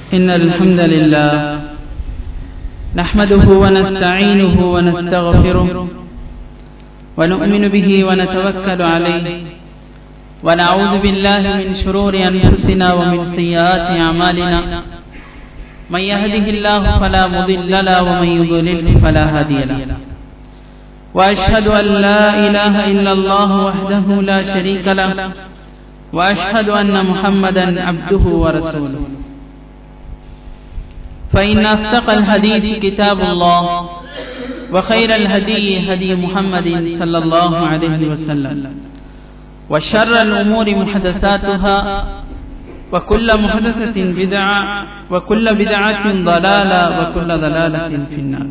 إن الحمد لله نحمده ونستعينه ونستغفره ونؤمن به ونتوكل عليه ونعوذ بالله من شرور أنفسنا ومن سيئات أعمالنا من يهده الله فلا مضل له ومن يضلل فلا هادي له وأشهد أن لا إله إلا الله وحده لا شريك له وأشهد أن محمدا عبده ورسوله فإن أصدق الحديث كتاب الله وخير الهدي هدي محمد صلى الله عليه وسلم وشر الأمور محدثاتها وكل محدثة بدعة وكل بدعة ضلالة وكل ضلالة في النار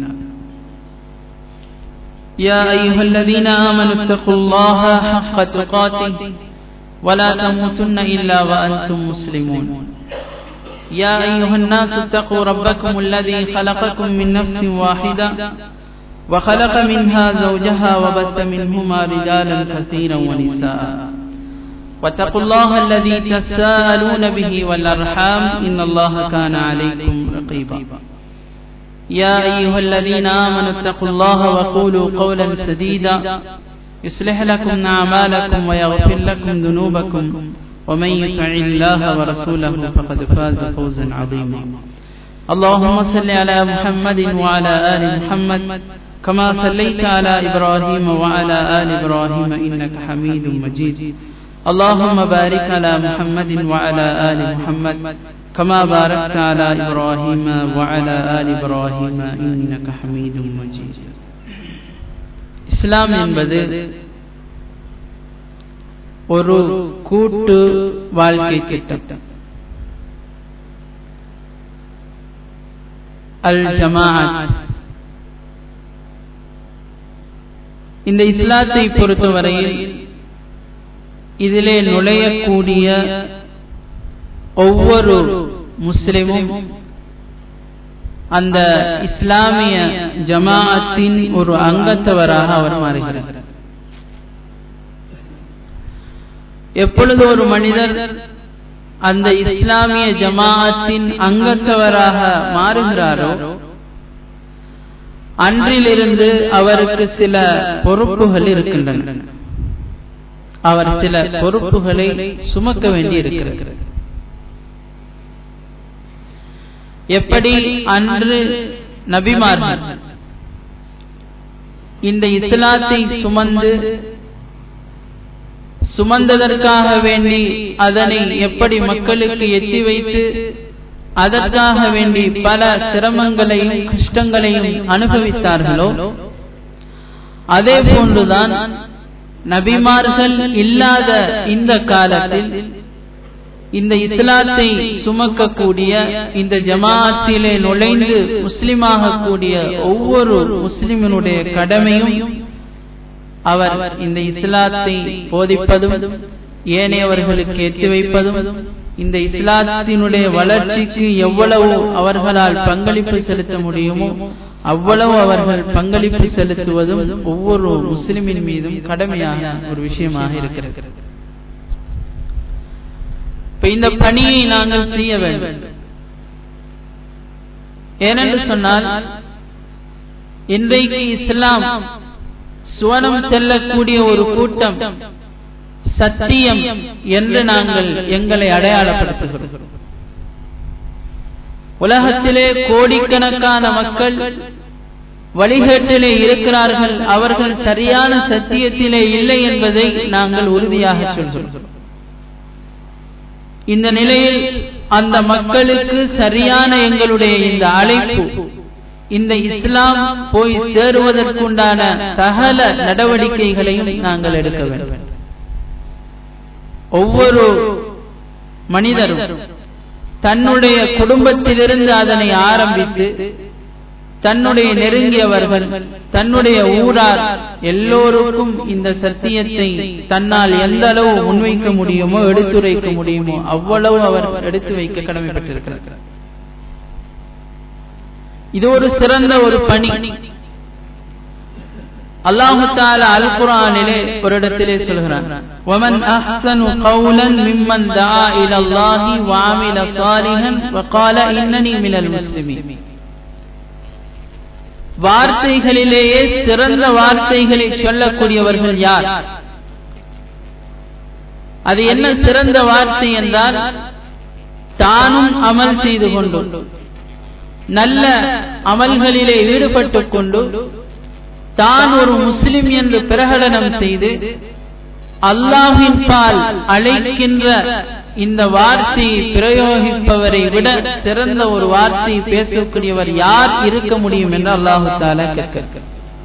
يا أيها الذين آمنوا اتقوا الله حق تقاته ولا تموتن إلا وأنتم مسلمون يا أيها الناس اتقوا ربكم الذي خلقكم من نفس واحدة وخلق منها زوجها وبث منهما رجالا كثيرا ونساء واتقوا الله الذي تساءلون به والأرحام إن الله كان عليكم رقيبا يا أيها الذين آمنوا اتقوا الله وقولوا قولا سديدا يصلح لكم أعمالكم ويغفر لكم ذنوبكم ومن يطع الله ورسوله فقد فاز فوزا عظيما اللهم صل على محمد وعلى آل محمد كما صليت على إبراهيم وعلى آل إبراهيم إنك حميد مجيد اللهم بارك على محمد وعلى آل محمد كما باركت على إبراهيم وعلى آل إبراهيم إنك حميد مجيد இஸ்லாம் என்பது ஒரு கூட்டு வாழ்க்கை திட்டம் அல் ஜமாஅத் இந்த இஸ்லாத்தை பொறுத்தவரையில் இதிலே நுழையக்கூடிய ஒவ்வொரு முஸ்லிமும் அந்த இஸ்லாமிய ஜமாஅத்தின் ஒரு அங்கத்தவராக அவர் மாறுகிறார் எப்பொழுது ஒரு மனிதர் அந்த இஸ்லாமிய ஜமாஅத்தின் அங்கத்தவராக மாறுகிறாரோ அன்றிலிருந்து அவருக்கு சில பொறுப்புகள் இருக்கின்றன அவர் சில பொறுப்புகளை சுமக்க வேண்டி இருக்கிறது எப்படி அன்று நபிமார்கள் இந்த இஸ்லாத்தை சுமந்து சுமந்ததற்காக வேண்டி அதனை எப்படி மக்களுக்கு எத்தி வைத்து அதற்காக வேண்டி பல சிரமங்களையும் கஷ்டங்களையும் அனுபவித்தார்களோ அதே போன்றுதான் நபிமார்கள் இல்லாத இந்த காலத்தில் இந்த இஸ்லாத்தை சுமக்கக்கூடிய இந்த ஜமாஅத்திலே நுழைந்து முஸ்லிமாக கூடிய ஒவ்வொரு முஸ்லிமினுடைய கடமையும் அவர் இந்த இஸ்லாத்தை போதிப்பதும் ஏனையவர்களுக்கு எத்தி வைப்பதும் இந்த இஸ்லாத்தினுடைய வளர்ச்சிக்கு எவ்வளவு அவர்களால் பங்களிப்பு செலுத்த முடியுமோ அவ்வளவு அவர்கள் பங்களிப்பு செலுத்துவதும் ஒவ்வொரு முஸ்லிமின் மீதும் கடமையான ஒரு விஷயமாக இருக்கிறது இப்ப இந்த பணியை நாங்கள் செய்ய வேண்டும் ஏனென்று சொன்னால் இன்றைக்கு இஸ்லாம் சுவனம் செல்லக்கூடிய ஒரு கூட்டம் சத்தியம் என்று நாங்கள் எங்களை அடையாளப்படுத்துகிறோம் உலகத்திலே கோடிக்கணக்கான மக்கள் வழிகேட்டிலே இருக்கிறார்கள் அவர்கள் சரியான சத்தியத்திலே இல்லை என்பதை நாங்கள் உறுதியாக சொல்கிறோம் இந்த நிலையில் அந்த மக்களுக்கு சரியான எங்களுடைய இந்த அழைப்பு இந்த இஸ்லாம் போய் சேருவதற்குண்டான சகல நடவடிக்கைகளையும் நாங்கள் எடுக்க வேண்டும் ஒவ்வொரு மனிதரும் தன்னுடைய குடும்பத்திலிருந்து அதனை ஆரம்பித்து தன்னுடைய நெருங்கியவர்கள் தன்னுடைய ஊரார் எல்லோருக்கும் இந்த சத்தியத்தை தன்னால் எந்த அளவு முன்வைக்க முடியுமோ எடுத்துரைக்க முடியுமோ அவ்வளவு அவர் எடுத்து வைக்க கடமைப்பட்டிருக்கிறார் இது ஒரு சிறந்த ஒரு பணி அல்லாஹு தாலா அல் குரானிலே ஒரு இடத்திலே சொல்கிறான் ومن احسن قولا ممن دعا الى الله وعمل صالحا وقال انني من المسلمين வார்த்தைகளிலேயே சிறந்த வார்த்தைகளை சொல்லக்கூடியவர்கள் யார் அது என்ன சிறந்த வார்த்தை என்றால் தானும் அமல் செய்து கொண்டு நல்ல அமல்களிலே ஈடுபட்டுக் கொண்டு தான் ஒரு முஸ்லிம் என்று பிரகடனம் செய்து அல்லாஹின் பால் அழைக்கின்ற இந்த வார்த்தையை பிரயோகிப்பவரை விட சிறந்த ஒரு வார்த்தையை பேசக்கூடியவர் யார் இருக்க முடியும் என்று அல்லாஹு தாலா கேட்க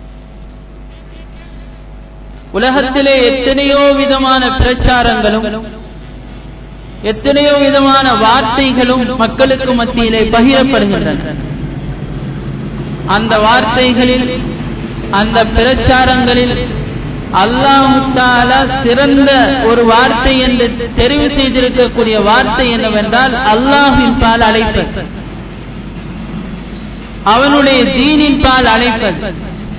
உலகத்திலே எத்தனையோ விதமான பிரச்சாரங்களும் எத்தனையோ விதமான வார்த்தைகளும் மக்களுக்கு மத்தியிலே பகிரப்படுகின்றன அந்த வார்த்தைகளில் அந்த பிரச்சாரங்களில் அல்லாஹால சிறந்த ஒரு வார்த்தை என்று தெரிவு செய்திருக்கக்கூடிய வார்த்தை என்னவென்றால் அல்லாஹின் பால் அழைப்பது அவனுடைய தீனின் பால் அழைப்பது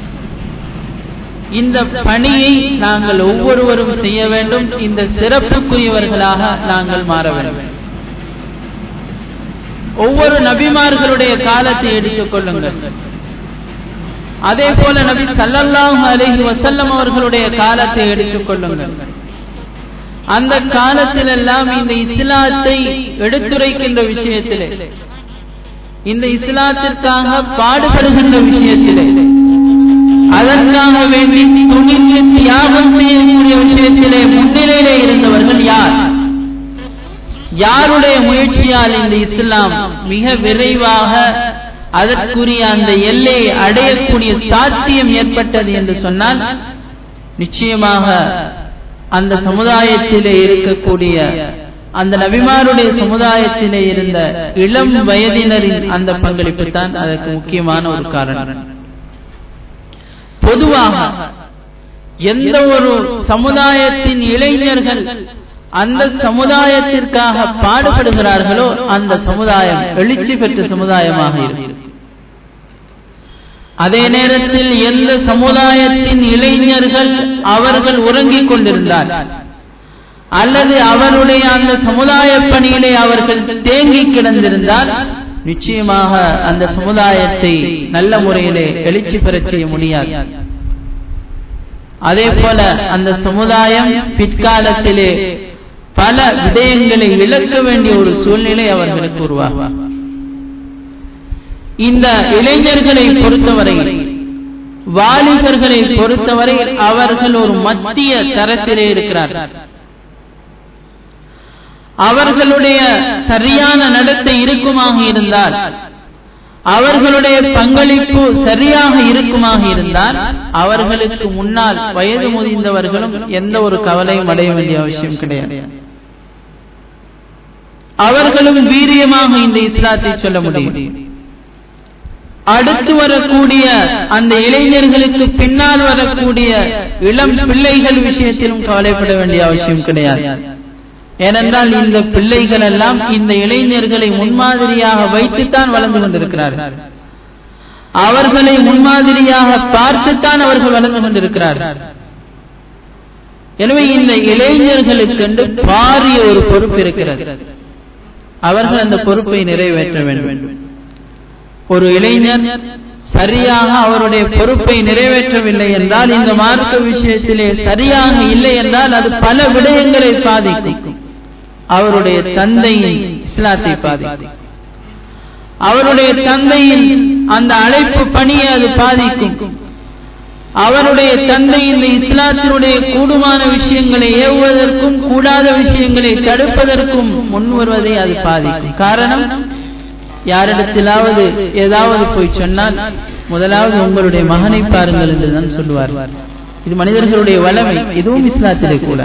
இந்த பணியை நாங்கள் ஒவ்வொருவரும் செய்ய வேண்டும் இந்த சிறப்புக்குரியவர்களாக நாங்கள் மாற வேண்டும் ஒவ்வொரு நபிமார்களுடைய காலத்தை எடுத்துக் கொள்ளுங்கள் அதே போல நபி சல்லல்லாஹு அலைஹி வசல்லம் அவர்களுடைய காலத்தை எடுத்துக் கொள்ளுங்கள் அந்த காலத்தில் எல்லாம் இந்த இஸ்லாத்தை எடுத்துரைக்கின்ற விஷயத்திலே இந்த இஸ்லாத்திற்காக பாடுபடுகின்ற விஷயத்திலே அதற்காக வேண்டி துணிந்து தியாகம் செய்யக்கூடிய விஷயத்திலே முன்னிலையிலே இருந்தவர்கள் யார் யாருடைய முயற்சியால் இந்த இஸ்லாம் மிக விரைவாக அதற்குரிய அந்த எல்லையை அடையக்கூடிய சாத்தியம் ஏற்பட்டது என்று சொன்னால் நிச்சயமாக அந்த சமுதாயத்திலே இருக்கக்கூடிய அந்த நபிமாருடைய சமுதாயத்திலே இருந்த இளம் வயதினரின் அந்த பங்களிப்பு தான் அதற்கு முக்கியமான ஒரு காரணம் பொதுவாக எந்த ஒரு சமுதாயத்தின் இளைஞர்கள் அந்த சமுதாயத்திற்காக பாடுபடுகிறார்களோ அந்த சமுதாயம் எழுச்சி பெற்ற சமுதாயமாக இருக்கும் அதே நேரத்தில் எந்த சமுதாயத்தின் இளைஞர்கள் அவர்கள் உறங்கிக் கொண்டிருந்தார் அல்லது அவருடைய அந்த சமுதாய பணியிலே அவர்கள் தேங்கி கிடந்திருந்தால் நிச்சயமாக அந்த சமுதாயத்தை நல்ல முறையிலே எழுச்சி பெறச் செய்ய முடியாது அதே போல அந்த சமுதாயம் பிற்காலத்திலே பல விடயங்களை விளக்க வேண்டிய ஒரு சூழ்நிலை அவர்களுக்கு உருவாகும் இந்த இளைஞர்களை பொறுத்தவரை வாலிபர்களை பொறுத்தவரை அவர்கள் ஒரு மத்திய தரத்திலே இருக்கிறார்கள் அவர்களுடைய சரியான நடத்தை இருக்குமாக இருந்தால் அவர்களுடைய பங்களிப்பு சரியாக இருக்குமாக இருந்தால் அவர்களுக்கு முன்னால் வயது முதிர்ந்தவர்களும் எந்த ஒரு கவலையும் அடைய வேண்டிய அவசியம் கிடையாது அவர்களும் வீரியமாக இந்த இஸ்லாத்தை சொல்ல முடியும் அடுத்து வரக்கூடிய அந்த இளைஞர்களுக்கு பின்னால் வரக்கூடிய இளம் பிள்ளைகள் விஷயத்திலும் கவலைப்பட வேண்டிய அவசியம் கிடையாது ஏனென்றால் இந்த பிள்ளைகள் எல்லாம் இந்த இளைஞர்களை முன்மாதிரியாக வைத்துத்தான் வளர்ந்து கொண்டிருக்கிறார்கள் அவர்களை முன்மாதிரியாக பார்த்துத்தான் அவர்கள் வளர்ந்து கொண்டிருக்கிறார்கள் எனவே இந்த இளைஞர்களுக்கு பாரிய ஒரு பொறுப்பு இருக்கிறது அவர்கள் அந்த பொறுப்பை நிறைவேற்ற வேண்டும் ஒரு இளைஞர் சரியாக அவருடைய பொறுப்பை நிறைவேற்றவில்லை என்றால் இந்த மார்க்க விஷயத்திலே சரியாக இல்லை என்றால் அது பல விடயங்களை பாதிக்கும் அவருடைய தந்தையின் இஸ்லாத்தை பாதிக்கும் அவருடைய தந்தையின் அந்த அழைப்பு பணியை அது பாதிக்கும் அவருடைய தந்தை இந்த இஸ்லாத்தினுடைய கூடுமான விஷயங்களை ஏவுவதற்கும் கூடாத விஷயங்களை தடுப்பதற்கும் முன் வருவதை அது பாதிக்கும் காரணம் யாரிடத்திலாவது ஏதாவது போய் சொன்னால் முதலாவது உங்களுடைய மகனை பாருங்கள் என்றுதான் சொல்லுவார் இது மனிதர்களுடைய வளமை இதுவும் இஸ்லாத்திலே கூட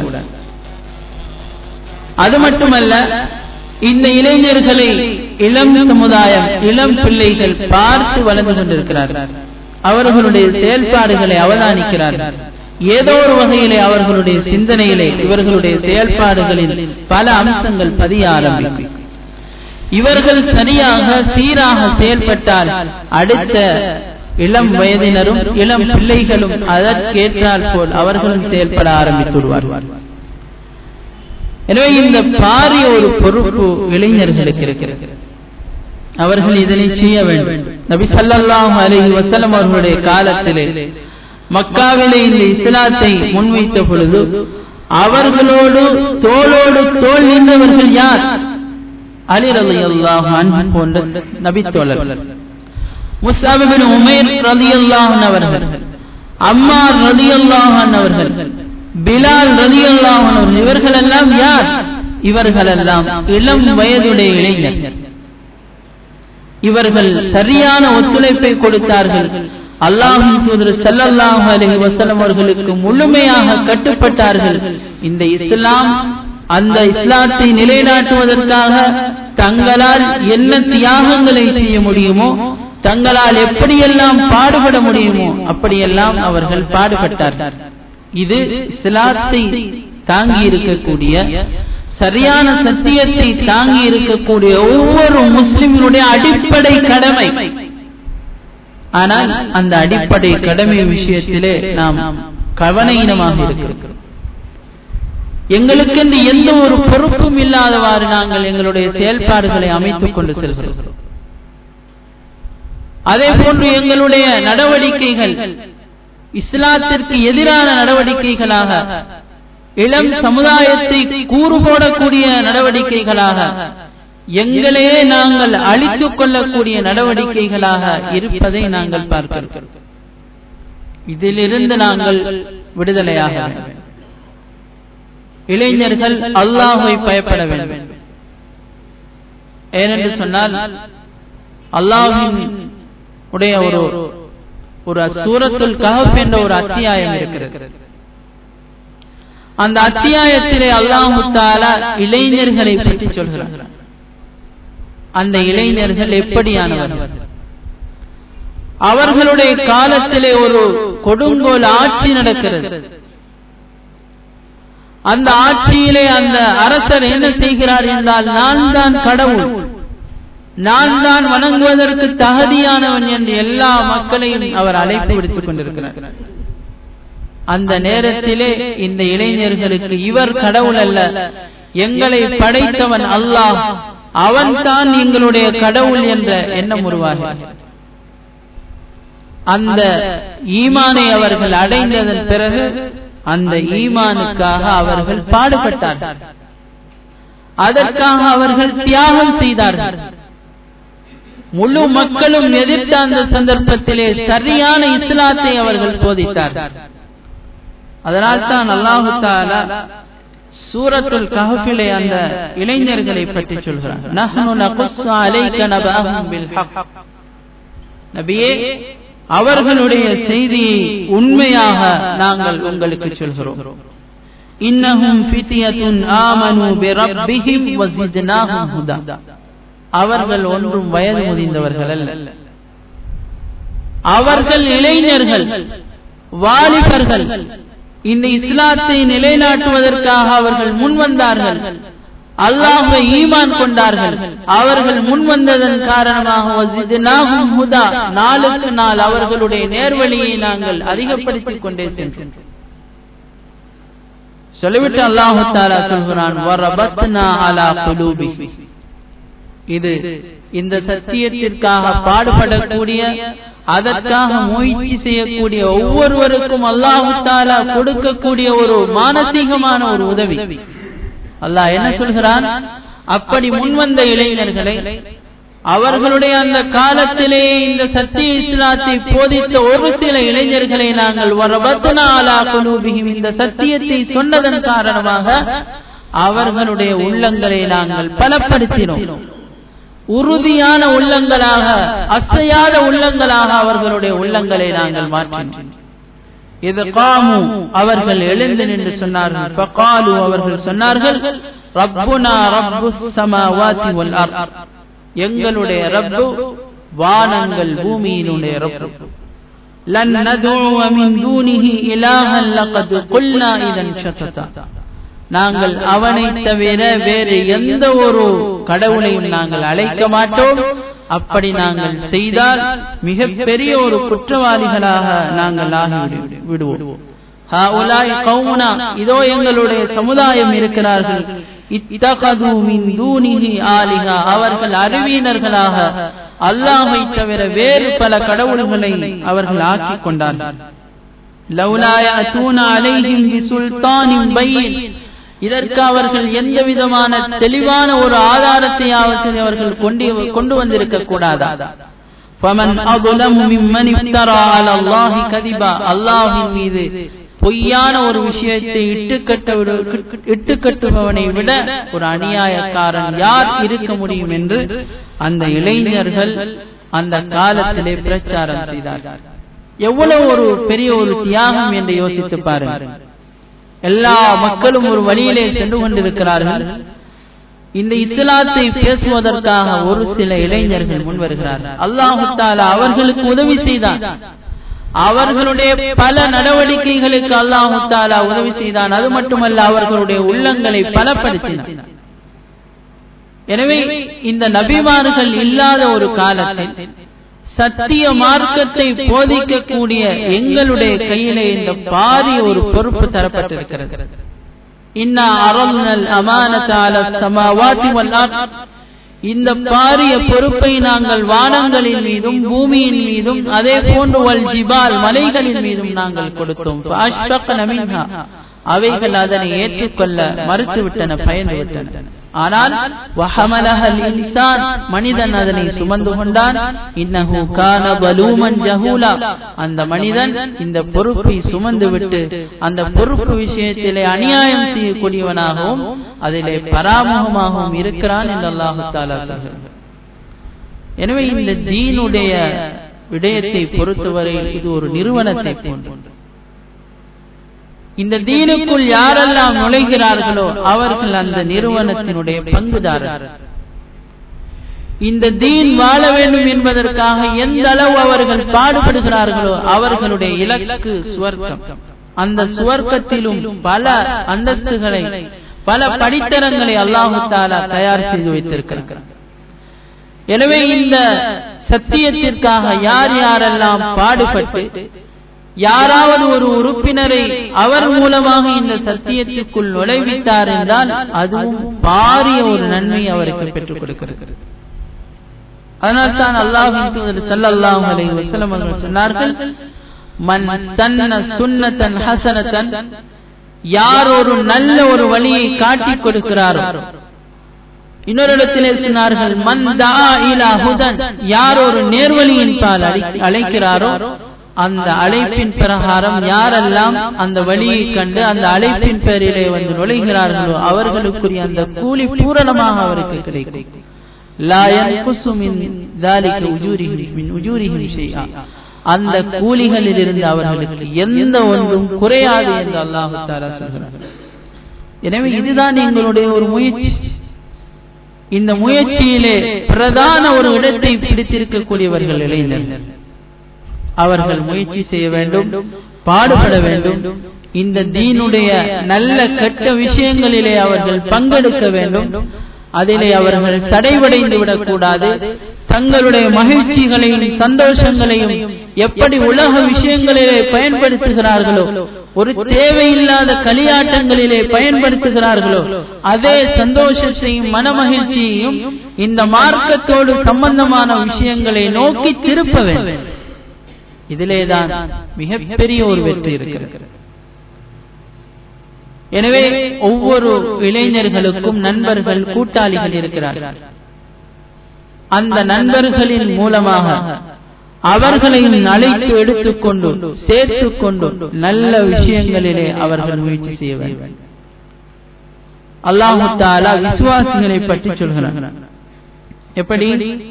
அது மட்டுமல்ல இந்த இளைஞர்களை இளம் சமுதாயம் இளம் பிள்ளைகள் பார்த்து வளர்ந்து கொண்டிருக்கிறார்கள் அவர்களுடைய செயல்பாடுகளை அவதானிக்கிறார்கள் ஏதோ ஒரு வகையிலே அவர்களுடைய சிந்தனையிலே இவர்களுடைய செயல்பாடுகளில் பல அம்சங்கள் பதிய ஆரம்பிக்கும் இவர்கள் சரியாக சீராக செயல்பட்டால் அடுத்த இளம் வயதினரும் இளம் பிள்ளைகளும் அதற்கேற்றால் போல் அவர்களும் செயல்பட ஆரம்பித்து விடுவார்கள் எனவே இந்த பாரிய ஒரு பொறுப்பு இளைஞர்களுக்கு இருக்கிறது அவர்கள் இதனை செய்ய வேண்டும் நபி சல்லாஹ் அலஹி வசலம் அவர்களுடைய காலத்திலே மக்காவிலே இந்த இஸ்லாத்தை முன்வைத்த பொழுது அவர்களோடு தோளோடு தோல் நின்றவர்கள் யார் அலி ரலி அல்லாஹ் போன்ற நபி தோழர்கள் முஸ்தாபிபின் உமேர் ரலி அல்லாஹன் அவர்கள் அம்மார் ரலி அல்லாஹன் அவர்கள் பிலால் ரலி அல்லாஹன் அவர்கள் இவர்கள் எல்லாம் யார் இவர்கள் எல்லாம் இளம் வயதுடைய இளைஞர்கள் இவர்கள் சரியான ஒத்துழைப்பை கொடுத்தார்கள் அல்லாஹின் தூதர் சல்லல்லாஹு அலைஹி வஸல்லம் அவர்களுக்கு முழுமையாக கட்டுப்பட்டார்கள் இந்த இஸ்லாம் அந்த இஸ்லாத்தை நிலைநாட்டுவதற்காக தங்களால் என்ன தியாகங்களை செய்ய முடியுமோ தங்களால் எப்படியெல்லாம் பாடுபட முடியுமோ அப்படியெல்லாம் அவர்கள் பாடுபட்டார்கள் இது இஸ்லாத்தை தாங்கி இருக்கக்கூடிய சரியான சத்தியத்தை தாங்கி இருக்கக்கூடிய ஒவ்வொரு முஸ்லிமினுடைய அடிப்படை கடமை ஆனால் அந்த அடிப்படை கடமை விஷயத்திலே நாம் கவனீனமாக இருக்கிறோம் எங்களுக்கு எந்த ஒரு பொறுப்பும் இல்லாதவாறு நாங்கள் எங்களுடைய செயல்பாடுகளை அமைத்துக் கொண்டு செல்கிறோம் அதே போன்று எங்களுடைய நடவடிக்கைகள் இஸ்லாத்திற்கு எதிரான நடவடிக்கைகளாக இளம் சமுதாயத்தை கூறு போடக்கூடிய நடவடிக்கைகளாக எங்களையே நாங்கள் அழித்துக் கொள்ளக்கூடிய நடவடிக்கைகளாக இருப்பதை நாங்கள் பார்க்கிறோம் இதிலிருந்து நாங்கள் விடுதலையாக இளைஞர்கள் அல்லாஹை பயப்பட வேண்டும் ஏனென்று சொன்னால் அல்லாஹின் உடைய ஒரு ஒரு சூரத்துல் கஹப் என்ற ஒரு அத்தியாயம் இருக்கிறது அந்த அத்தியாயத்திலே அல்லாஹு தாலா இளைஞர்களை பற்றி சொல்கிறார் அந்த இளைஞர்கள் எப்படியானவர்கள் அவர்களுடைய காலத்திலே ஒரு கொடுங்கோல் ஆட்சி நடக்கிறது அந்த ஆட்சியிலே அந்த அரசர் என்ன செய்கிறார் என்றால் நான் தான் கடவுள் நான் தான் வணங்குவதற்கு தகுதியானவன் என்று எல்லா மக்களையும் அவர் அழைப்பு விடுத்துக் கொண்டிருக்கிறார் அந்த நேரத்திலே இந்த இளைஞர்களுக்கு இவர் கடவுள் அல்ல எங்களை படைத்தவன் அல்லாஹ் அவன் தான் எங்களுடைய கடவுள் என்ற எண்ணம் உருவாகி அந்த ஈமானை அவர்கள் அடைந்ததன் பிறகு அந்த ஈமானுக்காக அவர்கள் பாடுபட்டார்கள் அதற்காக அவர்கள் தியாகம் செய்தார்கள் முழு மக்களும் எதிர்த்த அந்த சந்தர்ப்பத்திலே சரியான இஸ்லாத்தை அவர்கள் போதித்தார்கள் அதனால் தான் அல்லாஹு தாலா சூரத்துல் கஹஃபிலே அந்த இளைஞர்களை பற்றி சொல்கிறார் நஹ்னு நகுஸ்ஸு அலைக நபஅஹும் பில் ஹக் நபியே அவர்களுடைய செய்தியை உண்மையாக நாங்கள் உங்களுக்கு சொல்கிறோம் இன்னஹும் ஃபித்யத்துன் ஆமனு பிரப்பிஹிம் வஸித்னாஹும் ஹுதா அவர்கள் ஒன்றும் வயது முதிர்ந்தவர்கள் அல்ல அவர்கள் இளைஞர்கள் வாலிபர்கள் இந்த இஸ்லாத்தை நிலைநாட்டுவதற்காக அவர்கள் முன் வந்தார்கள் அல்லாஹை ஈமான் கொண்டார்கள் அவர்கள் முன் வந்ததன் காரணமாக நாளுக்கு நாள் அவர்களுடைய நேர்வழியை நாங்கள் அதிகப்படுத்திக் கொண்டே சென்றோம் சொல்லிவிட்டு அல்லாஹு தாலா சொல்கிறான் இது இந்த சத்தியத்திற்காக பாடுபடக்கூடிய அதற்காக முயற்சி செய்யக்கூடிய ஒவ்வொருவருக்கும் அல்லாஹு தாலா கொடுக்கக்கூடிய ஒரு மானசீகமான ஒரு உதவி அல்லாஹ் என்ன சொல்கிறான் அப்படி முன்வந்த இளைஞர்களை அவர்களுடைய அந்த காலத்திலே இந்த சத்திய இஸ்லாத்தை போதித்த ஒரு சில இளைஞர்களை நாங்கள் இந்த சத்தியத்தை சொன்னதன் காரணமாக அவர்களுடைய உள்ளங்களை நாங்கள் பலப்படுத்தினோம் உறுதியான உள்ளங்களாக அசையாத உள்ளங்களாக அவர்களுடைய உள்ளங்களை நாங்கள் மாற்றினோம் இது காமு அவர்கள் எழுந்து நின்று சொன்னார்கள் பகாலு அவர்கள் சொன்னார்கள் ரப்புனா ரப்பு சமாவாதி வல் அர்த் எங்களுடைய ரப்பு வானங்கள் பூமியினுடைய ரப்பு லன் நதுஉ மின் தூனிஹி இலாஹன் லகத் குல்னா இதன் ஷததா நாங்கள் அவனை தவிர வேறு எந்த ஒரு கடவுளையும் நாங்கள் அழைக்க மாட்டோம் அப்படி நாங்கள் செய்தால் மிக பெரிய ஒரு குற்றவாளிகளாக நாங்கள் ஆகி விடுவோம் இதோ எங்களுடைய சமுதாயம் இருக்கிறார்கள் அவர்கள் அறிவியினர்களாக அல்லாஹை தவிர வேறு பல கடவுள்களை அவர்கள் ஆக்கிக் கொண்டார்கள் இதற்கு அவர்கள் எந்த விதமான தெளிவான ஒரு ஆதாரத்தையாவது அவர்கள் கொண்டு வந்திருக்க கூடாதா அல்லாஹின் மீது பொய்யான ஒரு விஷயத்தை இட்டுக்கட்ட இட்டுக்கட்டுபவனை விட ஒரு அநியாயக்காரன் யார் இருக்க முடியும் என்று அந்த இளைஞர்கள் அந்த காலத்திலே பிரச்சாரம் செய்தார்கள் எவ்வளவு ஒரு பெரிய ஒரு தியாகம் என்று யோசித்து பாருங்கள் எல்லா மக்களும் ஒரு வழியிலே சென்று கொண்டிருக்கிறார்கள் இந்த இஸ்லாத்தை பேசுவதற்காக ஒரு சில இளைஞர்கள் முன் வருகிறார்கள் அல்லாஹு தாலா அவர்களுக்கு உதவி செய்தான் அவர்களுடைய பல நடவடிக்கைகளுக்கு அல்லாஹு தாலா உதவி செய்தான் அது மட்டுமல்ல அவர்களுடைய உள்ளங்களை பலப்படுத்தினார் எனவே இந்த நபிமார்கள் இல்லாத ஒரு காலத்தில் சத்திய மார்க்கத்தை போதிக்கக்கூடிய எங்களுடைய கையிலே இந்த பாரிய ஒரு பொறுப்பு தரப்பட்டிருக்கிறது இன்னா அரல்னல் அமானத்தால சமாவாதி இந்த பாரிய பொறுப்பை நாங்கள் வானங்களின் மீதும் பூமியின் மீதும் அதே போன்று வல் ஜிபால் மலைகளின் மீதும் நாங்கள் கொடுத்தோம் அவைகள் அதனை ஏற்றுக்கொள்ள மறுத்துவிட்டன பயந்து விட்டன ஆனால் இன்சான் மனிதன் அதனை சுமந்து கொண்டான் இன்னஹு கான பலூமன் ஜஹூலா அந்த மனிதன் இந்த பொறுப்பை சுமந்து விட்டு அந்த பொறுப்பு விஷயத்திலே அநியாயம் செய்யக்கூடியவனாகவும் அதிலே பராமுகமாகவும் இருக்கிறான் என்று அல்லாஹு தாலா எனவே இந்த தீனுடைய விடயத்தை பொறுத்தவரை இது ஒரு நிறுவனத்தை போன்று இந்த தீனுக்குள் யாரெல்லாம் நுழைகிறார்களோ அவர்கள் அந்த நிறுவனத்தினுடைய பங்குதாரர் இந்த தீன் வாழ வேண்டும் என்பதற்காக எந்த அளவு அவர்கள் பாடுபடுகிறார்களோ அவர்களுடைய இலக்கு சுவர்க்கம் அந்த சுவர்க்கத்திலும் பல அந்தஸ்துகளை பல படித்தரங்களை அல்லாஹு தாலா தயார் செய்து வைத்திருக்கிறார் எனவே இந்த சத்தியத்திற்காக யார் யாரெல்லாம் பாடுபட்டு யாராவது ஒரு உறுப்பினரை அவர் மூலமாக இந்த சத்தியத்திற்குள் நுழைவித்தார் என்றால் அதுவும் பாரிய ஒரு நன்மை அவருக்கு பெற்றுக் கொடுக்கிறது அதனால்தான் அல்லாஹின் சல்லல்லாஹு அலைஹி வஸல்லம் அவர்கள் சொன்னார்கள் மன் தன்ன சுன்னத்தன் ஹசனத்தன் யார் ஒரு நல்ல ஒரு வழியை காட்டிக் கொடுக்கிறாரோ இன்னொரு இடத்திலே சொன்னார்கள் மன் தா இலா ஹுதன் யார் ஒரு நேர்வழியின் பால் அழைக்கிறாரோ அந்த அழைப்பின் பிரகாரம் யாரெல்லாம் அந்த வழியை கண்டு அந்த அழைப்பின் பேரிலே வந்து நுழைகிறார்களோ அவர்களுக்குரிய அந்த கூலி பூரணமாக அவருக்கு கிடைக்கும் அந்த கூலிகளில் இருந்து அவர்களுக்கு எந்த ஒன்றும் குறையாது என்று அல்லாஹு தாலா சொல்கிறார்கள் எனவே இதுதான் எங்களுடைய ஒரு முயற்சி இந்த முயற்சியிலே பிரதான ஒரு இடத்தை பிடித்திருக்கக்கூடியவர்கள் இளைஞர்கள் அவர்கள் முயற்சி செய்ய வேண்டும் பாடுபட வேண்டும் இந்த தீனுடைய நல்ல கெட்ட விஷயங்களிலே அவர்கள் பங்கெடுக்க வேண்டும் அதிலே அவர்கள் தடைவடைந்து விடக்கூடாது தங்களுடைய மகிழ்ச்சிகளையும் சந்தோஷங்களையும் எப்படி உலக விஷயங்களிலே பயன்படுத்துகிறார்களோ ஒரு தேவையில்லாத களியாட்டங்களிலே பயன்படுத்துகிறார்களோ அதே சந்தோஷத்தையும் மனமகிழ்ச்சியையும் இந்த மார்க்கத்தோடு சம்பந்தமான விஷயங்களை நோக்கி திருப்ப வேண்டும் இதிலேதான் மிகப்பெரிய ஒரு வெற்றி இருக்கிறது எனவே ஒவ்வொரு இளைஞர்களுக்கும் நண்பர்கள் கூட்டாளிகள் இருக்கிறார்கள் அந்த நண்பர்களின் மூலமாக அவர்களையும் அழைத்து எடுத்துக்கொண்டு சேர்த்துக் கொண்டு நல்ல விஷயங்களிலே அவர்கள் முயற்சி செய்ய வேண்டும் அல்லாஹு தாலா விசுவாசிகளை பற்றி சொல்கிறார் எப்படி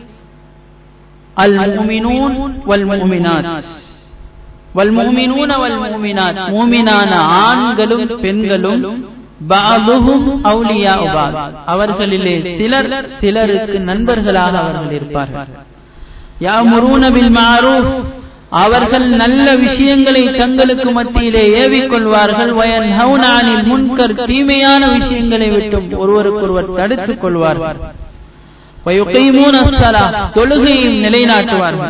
المؤمنون والمؤمنات والمؤمنون والمؤمنات மூமினான ஆண்களும் பெண்களும் பாபுகும் அவுலியா அவர்களிலே சிலர் சிலருக்கு நண்பர்களாக அவர்கள் இருப்பார்கள் யாமுரூன பில் மாரூஃப் அவர்கள் நல்ல விஷயங்களை தங்களுக்கு மத்தியிலே ஏவிக்கொள்வார்கள் வயன் முன்கர் தீமையான விஷயங்களை விட்டும் ஒருவருக்கொருவர் தடுத்துக் கொள்வார்கள் தொழுகையும் நிலைநாட்டுவார்கள்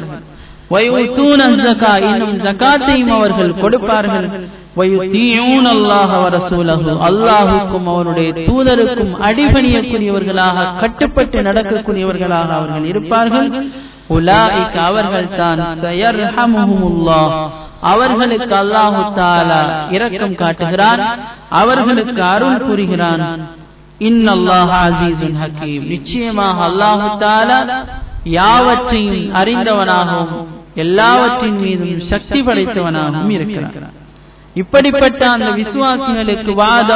இன்னும் ஜகாத்தையும் அவர்கள் கொடுப்பார்கள் அல்லாஹுக்கும் அவருடைய தூதருக்கும் அடிபணியக்கூடியவர்களாக கட்டுப்பட்டு நடக்கக்கூடியவர்களாக அவர்கள் இருப்பார்கள் உலாய்க்கு அவர்கள் தான் அவர்களுக்கு அல்லாஹு தாலா இரக்கம் காட்டுகிறான் அவர்களுக்கு அருள் புரிகிறான் நிச்சயமாக அல்லாஹு தாலா யாவற்றையும் அறிந்தவனாகவும் எல்லாவற்றின் மீதும் சக்தி படைத்தவனாகவும் இருக்கிறான் இப்படிப்பட்ட அந்த விசுவாசிகளுக்கு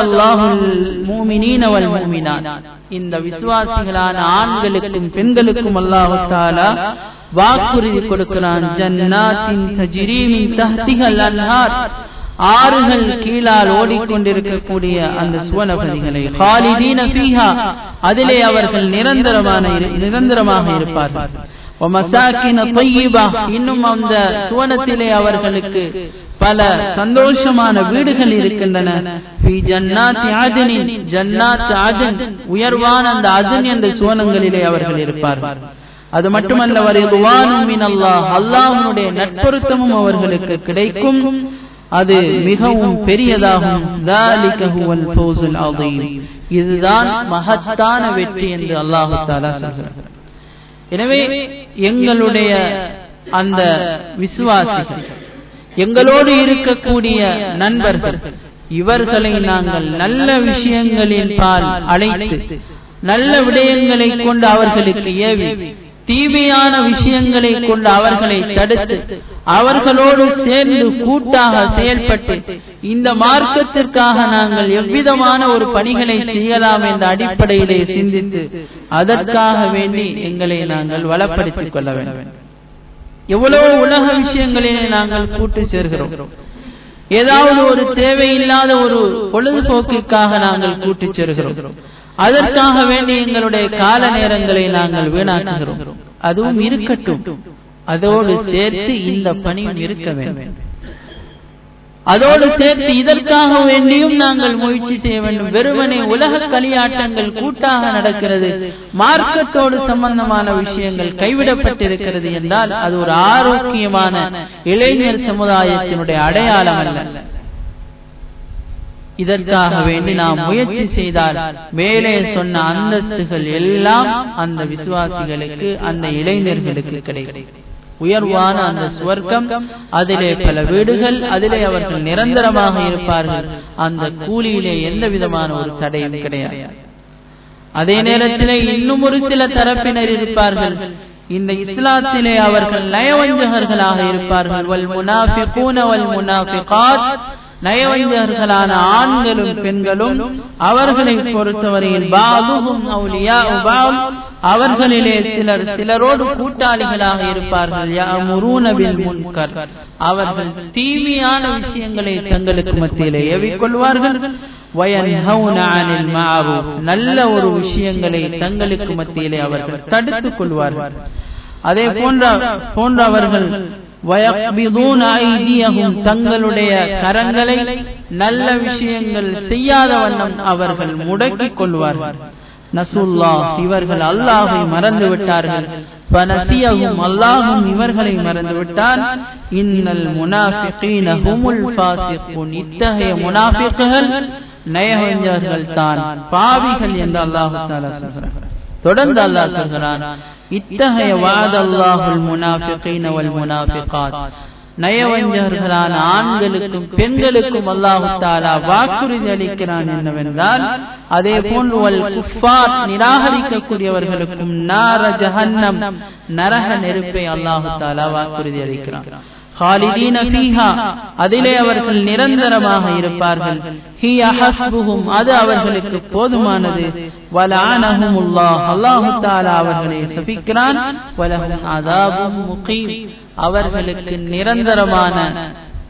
இந்த விசுவாசிகளான ஆண்களுக்கும் பெண்களுக்கும் அல்லாஹு தாலா வாக்குறுதி கொடுக்கிறான் ஜன்னாத்தின் தஜிரீமின் தஹ்திகள் அன்ஹார் ஆறுகள் கீழால் ஓடிக்கொண்டிருக்கக்கூடிய அந்த சுவனபதிகளை ஹாலிதீன ஃபீஹா அதிலே அவர்கள் நிரந்தரமான நிரந்தரமாக இருப்பார்கள் இன்னும் அந்த சுவனத்திலே அவர்களுக்கு பல சந்தோஷமான வீடுகள் இருக்கின்றன உயர்வான அந்த அதன் என்ற சுவனங்களிலே அவர்கள் இருப்பார்கள் அது மட்டுமல்ல அல்லாஹனுடைய நட்பொருத்தமும் அவர்களுக்கு கிடைக்கும் அது மிகவும் பெரியதாகும் இதுதான் மகத்தான வெற்றி என்று அல்லாஹு தாலா சொல்கிறார் எனவே எங்களுடைய அந்த விசுவாசிகள் எங்களோடு இருக்கக்கூடிய நண்பர்கள் இவர்களை நாங்கள் நல்ல விஷயங்களின் பால் அழைத்து நல்ல விடயங்களை கொண்டு அவர்களுக்கு ஏவி தீமையான விஷயங்களை கொண்டு அவர்களை தடுத்து அவர்களோடு சேர்ந்து கூட்டாக செயல்பட்டு இந்த மார்க்கத்திற்காக நாங்கள் எவ்விதமான ஒரு பணிகளை செய்யலாம் என்ற அடிப்படையிலே சிந்தித்து அதற்காக வேண்டி எங்களை நாங்கள் வளப்படுத்திக் கொள்ள வேண்டும் எவ்வளவு உலக விஷயங்களிலே நாங்கள் கூட்டு சேர்கிறோம் ஏதாவது ஒரு தேவையில்லாத ஒரு பொழுதுபோக்கிற்காக நாங்கள் கூட்டு சேர்கிறோம் அதற்காக வேண்டி எங்களுடைய கால நேரங்களை நாங்கள் வீணாக்குகிறோம் அதுவும் இருக்கட்டும் அதோடு சேர்த்து இந்த பணியும் இருக்க வேண்டும் அதோடு சேர்த்து இதற்காக வேண்டியும் நாங்கள் முயற்சி செய்ய வேண்டும் வெறுமனே உலக களியாட்டங்கள் கூட்டாக நடக்கிறது மார்க்கத்தோடு சம்பந்தமான விஷயங்கள் கைவிடப்பட்டிருக்கிறது என்றால் அது ஒரு ஆரோக்கியமான இளைஞர் சமுதாயத்தினுடைய அடையாளம் அல்ல இதற்காக வேண்டி நாம் முயற்சி செய்தால் மேலே சொன்ன அந்தஸ்துகள் எல்லாம் அந்த விசுவாசிகளுக்கு அந்த இளைஞர்களுக்கு கிடைக்கும் உயர்வான அந்த சுவர்க்கம் அதிலே பல வீடுகள் அதிலே அவர்கள் நிரந்தரமாக இருப்பார்கள் அந்த கூலியிலே எந்த விதமான ஒரு தடையும் கிடையாது அதே நேரத்திலே இன்னும் ஒரு சில தரப்பினர் இருப்பார்கள் இந்த இஸ்லாத்திலே அவர்கள் நயவஞ்சகர்களாக இருப்பார்கள் வல் முனாஃபிகூன வல் முனாஃபிகாத் நயவஞ்சகர்களான ஆண்களும் பெண்களும் அவர்களை பொறுத்தவரையில் பாதுகும் அவுலியா அவர்களிலே சிலர் சிலரோடு கூட்டாளிகளாக இருப்பார்கள் யாமுரூனபில் முன்கர் அவர்கள் தீமையான விஷயங்களை தங்களுக்கு மத்தியிலே ஏவிக்கொள்வார்கள் நல்ல ஒரு விஷயங்களை தங்களுக்கு மத்தியிலே அவர்கள் தடுத்துக் கொள்வார்கள் அதே போன்ற போன்ற அவர்கள் தங்களுடைய கரங்களை நல்ல விஷயங்கள் செய்யாத வண்ணம் அவர்கள் முடக்கிக் கொள்வார்கள் நசுல்லா இவர்கள் அல்லாஹை மறந்து விட்டார்கள் பனசியகும் அல்லாஹும் இவர்களை மறந்து விட்டார் இன்னல் முனாஃபிகீன ஹுமுல் ஃபாசிகுன் இத்தகைய முனாஃபிக்குகள் நயவஞ்சர்கள் தான் பாவிகள் என்று அல்லாஹு தஆலா சொல்கிறார் தொடர்ந்து அல்லாஹ் சொல்கிறான் இத்தகைய வாத அல்லாஹுல் முனாஃபிகீன வல் முனாஃபிகாத் நயவஞ்சகர்களான ஆண்களுக்கும் பெண்களுக்கும் அல்லாஹு தாலா வாக்குறுதி அளிக்கிறான் என்னவென்றால் அதே போன்று குஃபார் நிராகரிக்கக்கூடியவர்களுக்கும் நார ஜஹன்னம் நரக நெருப்பை அல்லாஹு தாலா வாக்குறுதி அளிக்கிறான் خالدين فيها அதிலே அவர்கள் நிரந்தரமாக இருப்பார்கள் ஹிய ஹஸ்புஹும் அது அவர்களுக்கு போதுமானது வலஅனஹும் அல்லாஹ் அல்லாஹ் தஆலா அவர்களை சபிக்கிறான் வலஹும் அதாபும் முகீம் அவர்களுக்கு நிரந்தரமான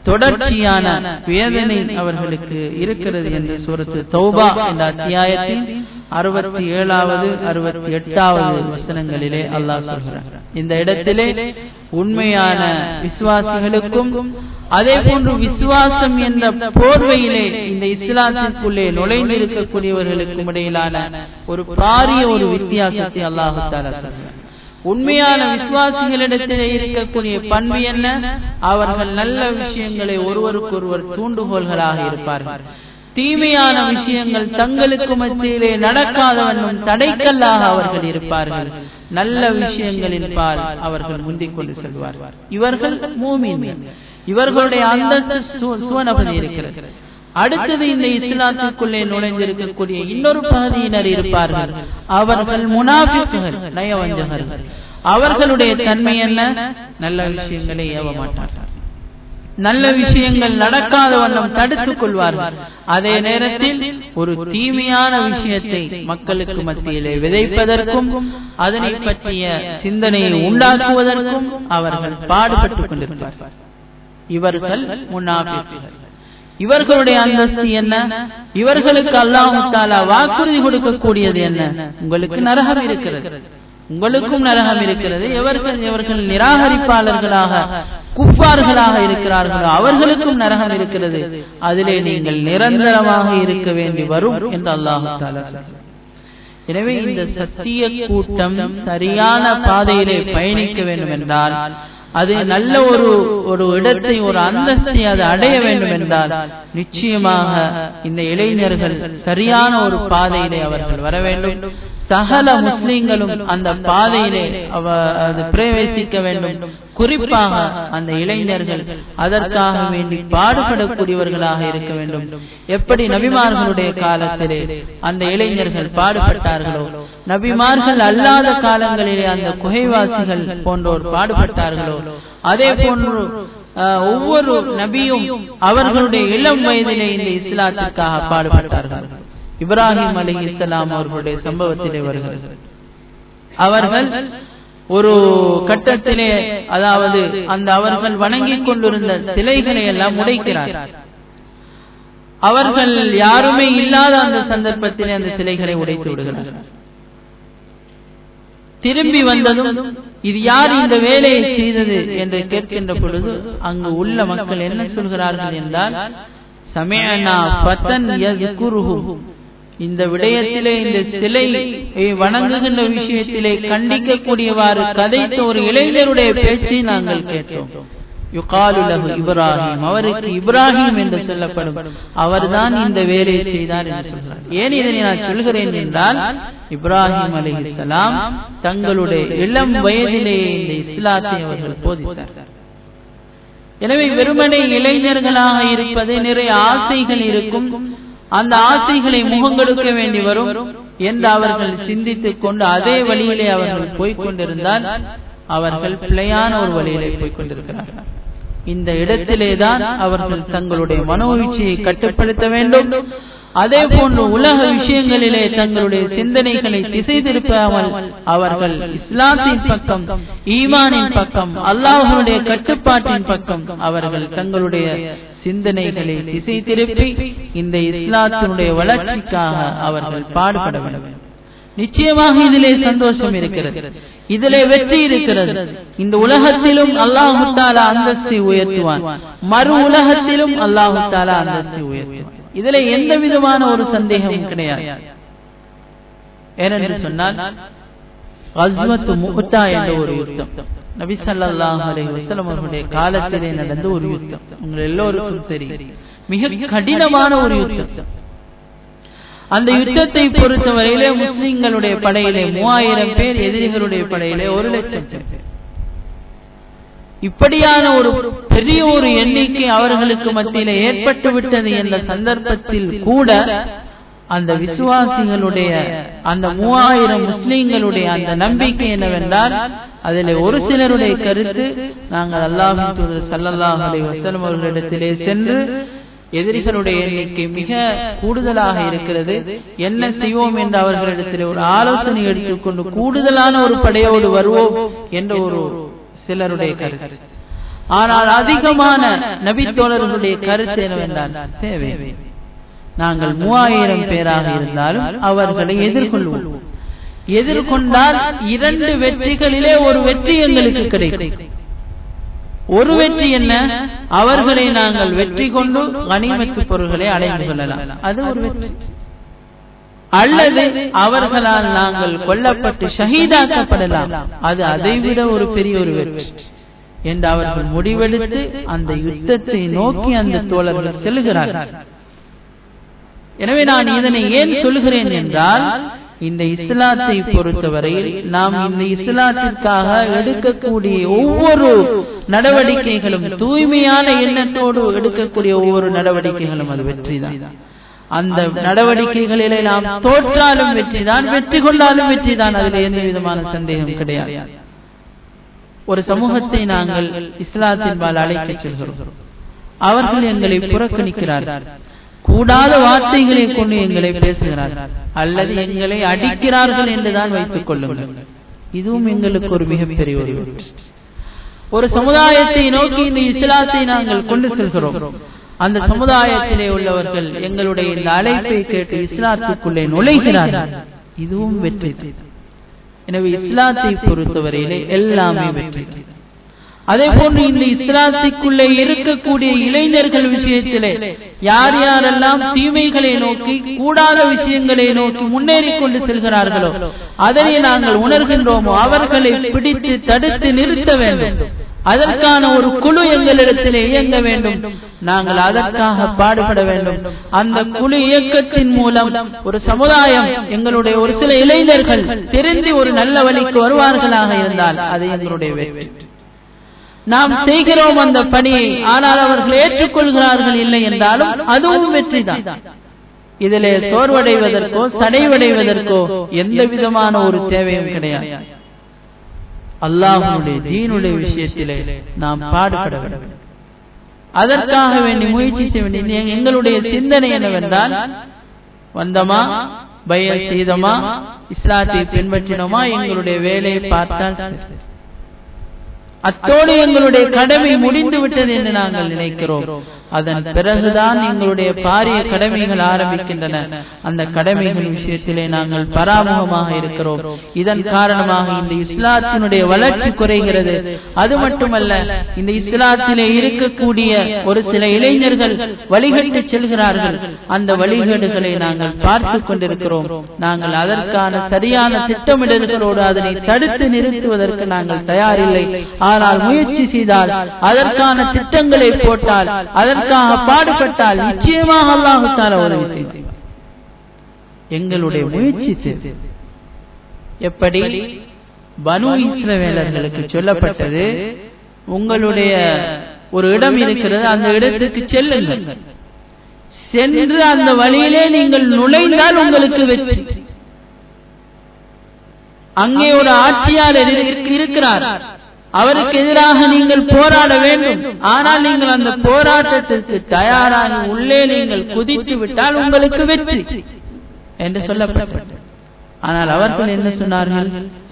தொடர்ச்சியான வேதனை அவர்களுக்கு இருக்கிறது என்று சூரத்து தௌபா என்ற அத்தியாயத்தின் அறுபத்தி ஏழாவது அறுபத்தி எட்டாவது வசனங்களிலே அல்லாஹ் சொல்கிறார் இந்த இடத்திலே உண்மையான விசுவாசிகளுக்கும் அதே போன்று விசுவாசம் என்ற போர்வையிலே இந்த இஸ்லாத்திற்குள்ளே நுழைந்திருக்கக்கூடியவர்களுக்கும் இடையிலான ஒரு பாரிய ஒரு வித்தியாசத்தை அல்லாஹு தாலா சொல்கிறார் உண்மையான விசுவாசிகளிடத்திலே இருக்கக்கூடிய பண்பு என்ன அவர்கள் நல்ல விஷயங்களை ஒருவருக்கொருவர் தூண்டுகோள்களாக இருப்பார்கள் தீமையான விஷயங்கள் தங்களுக்கு மத்தியிலே நடக்காதவனும் தடைக்கல்லாக அவர்கள் இருப்பார்கள் நல்ல விஷயங்களின் பால் அவர்கள் முந்திக் கொண்டு செல்வார்கள் இவர்கள் மூமின்கள் இவர்களுடைய அந்தஸ்து சுவனபதி இருக்கிறது அடுத்தது இந்த இஸ்லாத்துக்குள்ளே நுழைந்திருக்கக்கூடிய இன்னொரு பகுதியினர் இருப்பார்கள் அவர்கள் முனாபிக்குகள் நயவஞ்சகர்கள் அவர்களுடைய தன்மை என்ன நல்ல விஷயங்களை ஏவ மாட்டார்கள் நல்ல விஷயங்கள் நடக்காத வண்ணம் தடுத்துக் கொள்வார்கள் அதே நேரத்தில் ஒரு தீமையான விஷயத்தை மக்களுக்கு மத்தியிலே விதைப்பதற்கும் அதனை பற்றிய சிந்தனையை உண்டாக்குவதற்கும் அவர்கள் பாடுபட்டுக் கொண்டிருப்பார்கள் இவர்கள் முன்னாபிக்குகள் இவர்களுடைய அந்தஸ்து என்ன இவர்களுக்கு அல்லாஹு தாலா வாக்குறுதி கொடுக்கக்கூடியது என்ன உங்களுக்கு நரகம் இருக்கிறது உங்களுக்கும் நரகம் இருக்கிறது எவர்கள் எவர்கள் நிராகரிப்பாளர்களாக குப்பார்களாக இருக்கிறார்களோ அவர்களுக்கும் நரகம் இருக்கிறது அதிலே நீங்கள் நிரந்தரமாக இருக்க வேண்டி வரும் என்று அல்லாஹு தாலா எனவே இந்த சத்திய கூட்டம் சரியான பாதையிலே பயணிக்க வேண்டும் என்றால் அது நல்ல ஒரு ஒரு இடத்தை ஒரு அந்தஸ்தை அது அடைய வேண்டும் என்றால் நிச்சயமாக இந்த இளைஞர்கள் சரியான ஒரு பாதையிலே அவர்கள் வர வேண்டும் சகல முஸ்லிம்களும் அந்த பாதையிலே அவ அது பிரவேசிக்க வேண்டும் குறிப்பாக அந்த இளைஞர்கள் அதற்காக வேண்டி பாடுபடக்கூடியவர்களாக இருக்க வேண்டும் எப்படி நபிமார்களுடைய காலத்திலே அந்த இளைஞர்கள் பாடுபட்டார்களோ நபிமார்கள் அல்லாத காலங்களிலே அந்த குகைவாசிகள் போன்றோர் பாடுபட்டார்களோ அதே போன்று ஒவ்வொரு நபியும் அவர்களுடைய இளம் வயதிலே இந்த இஸ்லாத்திற்காக பாடுபட்டார்கள் இப்ராஹிம் அலி இஸ்லாம் அவர்களுடைய சம்பவத்திலே வருகிறது அவர்கள் ஒரு கட்டத்திலே அதாவது அந்த அவர்கள் வணங்கிக் கொண்டிருந்த சிலைகளை எல்லாம் உடைக்கிறார் அவர்கள் யாருமே இல்லாத அந்த சந்தர்ப்பத்திலே அந்த சிலைகளை உடைத்து விடுகிறார்கள் திரும்பி வந்ததும் இது யார் இந்த வேலையை செய்தது என்று கேட்கின்ற பொழுது அங்கு உள்ள மக்கள் என்ன சொல்கிறார்கள் என்றால் சமயனா பத்தன் இந்த விடயத்திலே இந்த சிலை வணங்குகின்ற விஷயத்திலே கண்டிக்கக்கூடியவாறு கதைத்த ஒரு இளைஞருடைய பேச்சை நாங்கள் கேட்டோம் யுகாலுலகு இப்ராஹிம் அவருக்கு இப்ராஹிம் என்று சொல்லப்படும் அவர்தான் இந்த வேலையை செய்தார் என்று சொல்கிறார் ஏன் இதனை நான் சொல்கிறேன் என்றால் இப்ராஹிம் அலி இஸ்லாம் தங்களுடைய இளம் வயதிலேயே இந்த இஸ்லாத்தை அவர்கள் போதித்தார்கள் எனவே வெறுமனை இளைஞர்களாக இருப்பது நிறைய ஆசைகள் இருக்கும் அந்த ஆசைகளை முகங்கொடுக்க வேண்டி வரும் என்று அவர்கள் சிந்தித்துக் கொண்டு அதே வழியிலே அவர்கள் போய்கொண்டிருந்தால் அவர்கள் பிழையான ஒரு வழியிலே போய்கொண்டிருக்கிறார்கள் இந்த இடத்திலேதான் அவர்கள் தங்களுடைய மனோவீழ்ச்சியை கட்டுப்படுத்த வேண்டும் அதே போன்று உலக விஷயங்களிலே தங்களுடைய சிந்தனைகளை திசை திருப்பாமல் அவர்கள் இஸ்லாத்தின் பக்கம் ஈமானின் பக்கம் அல்லாஹனுடைய கட்டுப்பாட்டின் பக்கம் அவர்கள் தங்களுடைய சிந்தனைகளை திசை திருப்பி இந்த இஸ்லாத்தினுடைய வளர்ச்சிக்காக அவர்கள் பாடுபட வேண்டும் நிச்சயமாக இதிலே சந்தோஷம் இருக்கிறது இதிலே வெற்றி இருக்கிறது இந்த உலகத்திலும் அல்லாஹு தாலா அந்தஸ்தை உயர்த்துவான் மறு உலகத்திலும் அல்லாஹு தாலா அந்தஸ்தை உயர்த்துவான் இதுல எந்த விதமான ஒரு சந்தேகமும் கிடையாது ஏனென்று சொன்னால் முகத்தா என்ற ஒரு யுத்தம் நபி சல்லாஹ் அலை வசலம் அவர்களுடைய காலத்திலே நடந்த ஒரு யுத்தம் உங்கள் எல்லோருக்கும் தெரியும் மிக கடினமான ஒரு யுத்தம் அந்த யுத்தத்தை பொறுத்தவரையிலே முஸ்லிம்களுடைய படையிலே மூவாயிரம் பேர் எதிரிகளுடைய படையிலே ஒரு லட்சம் பேர் இப்படியான ஒரு பெரிய ஒரு எண்ணிக்கை அவர்களுக்கு மத்தியில ஏற்பட்டு விட்டது என்ற சந்தர்ப்பத்தில் கூட அந்த விசுவாசிகளுடைய அந்த மூவாயிரம் முஸ்லிம்களுடைய அந்த நம்பிக்கை என்னவென்றால் அதில் ஒரு சிலருடைய கருத்து நாங்கள் அல்லாஹின் தூதர் சல்லல்லாஹ் அலை வசலம் அவர்களிடத்திலே சென்று எதிரிகளுடைய எண்ணிக்கை மிக கூடுதலாக இருக்கிறது என்ன செய்வோம் என்று அவர்களிடத்தில் ஒரு ஆலோசனை எடுத்துக்கொண்டு கூடுதலான ஒரு படையோடு வருவோம் என்ற ஒரு சிலருடைய கருத்து ஆனால் அதிகமான நபித்தோழர்களுடைய கருத்து என்னவென்றால் தேவை நாங்கள் மூவாயிரம் பேராக இருந்தாலும் அவர்களை எதிர்கொள்வோம் எதிர்கொண்டால் இரண்டு வெற்றிகளிலே ஒரு வெற்றி எங்களுக்கு கிடைக்கும் ஒரு வெற்றி என்ன அவர்களை நாங்கள் வெற்றி கொண்டு கனிமத்து பொருள்களை அடைந்து கொள்ளலாம் அது ஒரு வெற்றி அல்லது அவர்களால் நாங்கள் கொல்லப்பட்டு ஷஹீதாக்கப்படலாம் அது அதைவிட ஒரு பெரிய ஒரு வெற்றி என்று அவர்கள் முடிவெடுத்து அந்த யுத்தத்தை நோக்கி அந்த தோழர்கள் செல்கிறார்கள் எனவே நான் இதனை ஏன் சொல்கிறேன் என்றால் இந்த இஸ்லாத்தை பொறுத்தவரையில் நாம் இந்த இஸ்லாத்திற்காக எடுக்கக்கூடிய ஒவ்வொரு நடவடிக்கைகளும் தூய்மையான எண்ணத்தோடு எடுக்கக்கூடிய ஒவ்வொரு நடவடிக்கைகளும் அது வெற்றிதான் அந்த நடவடிக்கைகளிலே நாம் தோற்றாலும் வெற்றிதான் வெற்றி கொண்டாலும் வெற்றிதான் அதில் எந்த விதமான சந்தேகம் கிடையாது ஒரு சமூகத்தை நாங்கள் இஸ்லாத்தின்பால் அழைக்கச் செல்கிறோம் அவர்கள் எங்களை புறக்கணிக்கிறார்கள் கூடாத வார்த்தைகளை கொண்டு எங்களை பேசுகிறார்கள் அல்லது எங்களை அடிக்கிறார்கள் என்றுதான் வைத்துக் கொள்ளுங்கள் இதுவும் எங்களுக்கு ஒரு மிகப்பெரிய ஒரு ஒரு சமுதாயத்தை நோக்கி இந்த இஸ்லாத்தை நாங்கள் கொண்டு செல்கிறோம் அந்த சமுதாயத்திலே உள்ளவர்கள் எங்களுடைய இந்த அழைப்பை கேட்டு இஸ்லாத்துக்குள்ளே நுழைகிறார்கள் இதுவும் வெற்றி எனவே இஸ்லாத்தை பொறுத்தவரையிலே எல்லாமே வெற்றி அதே போன்று இந்த இஸ்லாத்திற்குள்ளே இருக்கக்கூடிய இளைஞர்கள் விஷயத்திலே யார் யாரெல்லாம் தீமைகளை நோக்கி கூடாத விஷயங்களை நோக்கி முன்னேறி கொண்டு செல்கிறார்களோ அதனை நாங்கள் உணர்கின்றோமோ அவர்களை பிடித்து தடுத்து நிறுத்த வேண்டும் அதற்கான ஒரு குழு எங்களிடத்தில் இயங்க வேண்டும் நாங்கள் அதற்காக பாடுபட வேண்டும் அந்த குழு இயக்கத்தின் மூலம் ஒரு சமுதாயம் எங்களுடைய ஒரு சில இளைஞர்கள் தெரிந்து ஒரு நல்ல வழிக்கு வருவார்களாக இருந்தால் அது எங்களுடைய வெற்றி நாம் செய்கிறோம் அந்த பணியை ஆனால் அவர்கள் ஏற்றுக்கொள்கிறார்கள் இல்லை என்றாலும் அதுவும் வெற்றிதான் இதிலே சோர்வடைவதற்கோ சடைவடைவதற்கோ எந்த விதமான ஒரு தேவையும் கிடையாது அல்லாஹனுடைய தீனுடைய விஷயத்திலே நாம் பாடுபட வேண்டும் அதற்காக வேண்டி முயற்சி செய்ய வேண்டிய எங்களுடைய சிந்தனை என்னவென்றால் வந்தமா பயல் செய்தமா இஸ்லாத்தை பின்பற்றினோமா எங்களுடைய வேலையை பார்த்தால் அத்தோடு எங்களுடைய கடமை முடிந்து விட்டது என்று நாங்கள் நினைக்கிறோம் அதன் பிறகுதான் எங்களுடைய பாரிய கடமைகள் ஆரம்பிக்கின்றன அந்த கடமைகள் விஷயத்திலே நாங்கள் பராமுகமாக இருக்கிறோம் இதன் காரணமாக இந்த இஸ்லாத்தினுடைய வளர்ச்சி குறைகிறது அது மட்டுமல்ல இந்த இஸ்லாத்திலே இருக்கக்கூடிய ஒரு சில இளைஞர்கள் வழிகட்டு செல்கிறார்கள் அந்த வழிகேடுகளை நாங்கள் பார்த்து கொண்டிருக்கிறோம் நாங்கள் அதற்கான சரியான திட்டமிடல்களோடு அதனை தடுத்து நிறுத்துவதற்கு நாங்கள் தயாரில்லை ஆனால் முயற்சி செய்தால் அதற்கான திட்டங்களை போட்டால் அதற்காக பாடுபட்டால் நிச்சயமாக அல்லாஹு தால உதவி செய்வார் எங்களுடைய முயற்சி எப்படி பனு இஸ்ரவேலர்களுக்கு சொல்லப்பட்டது உங்களுடைய ஒரு இடம் இருக்கிறது அந்த இடத்துக்கு செல்லுங்கள் சென்று அந்த வழியிலே நீங்கள் நுழைந்தால் உங்களுக்கு வெற்றி அங்கே ஒரு ஆட்சியாளர் இருக்கிறார் அவருக்கு எதிராக நீங்கள் போராட வேண்டும் ஆனால் நீங்கள் அந்த போராட்டத்திற்கு தயாராக உள்ளே நீங்கள் குதித்து விட்டால் உங்களுக்கு வெற்றி என்று சொல்லப்பட்டது ஆனால் அவர்கள் என்ன சொன்னார்கள்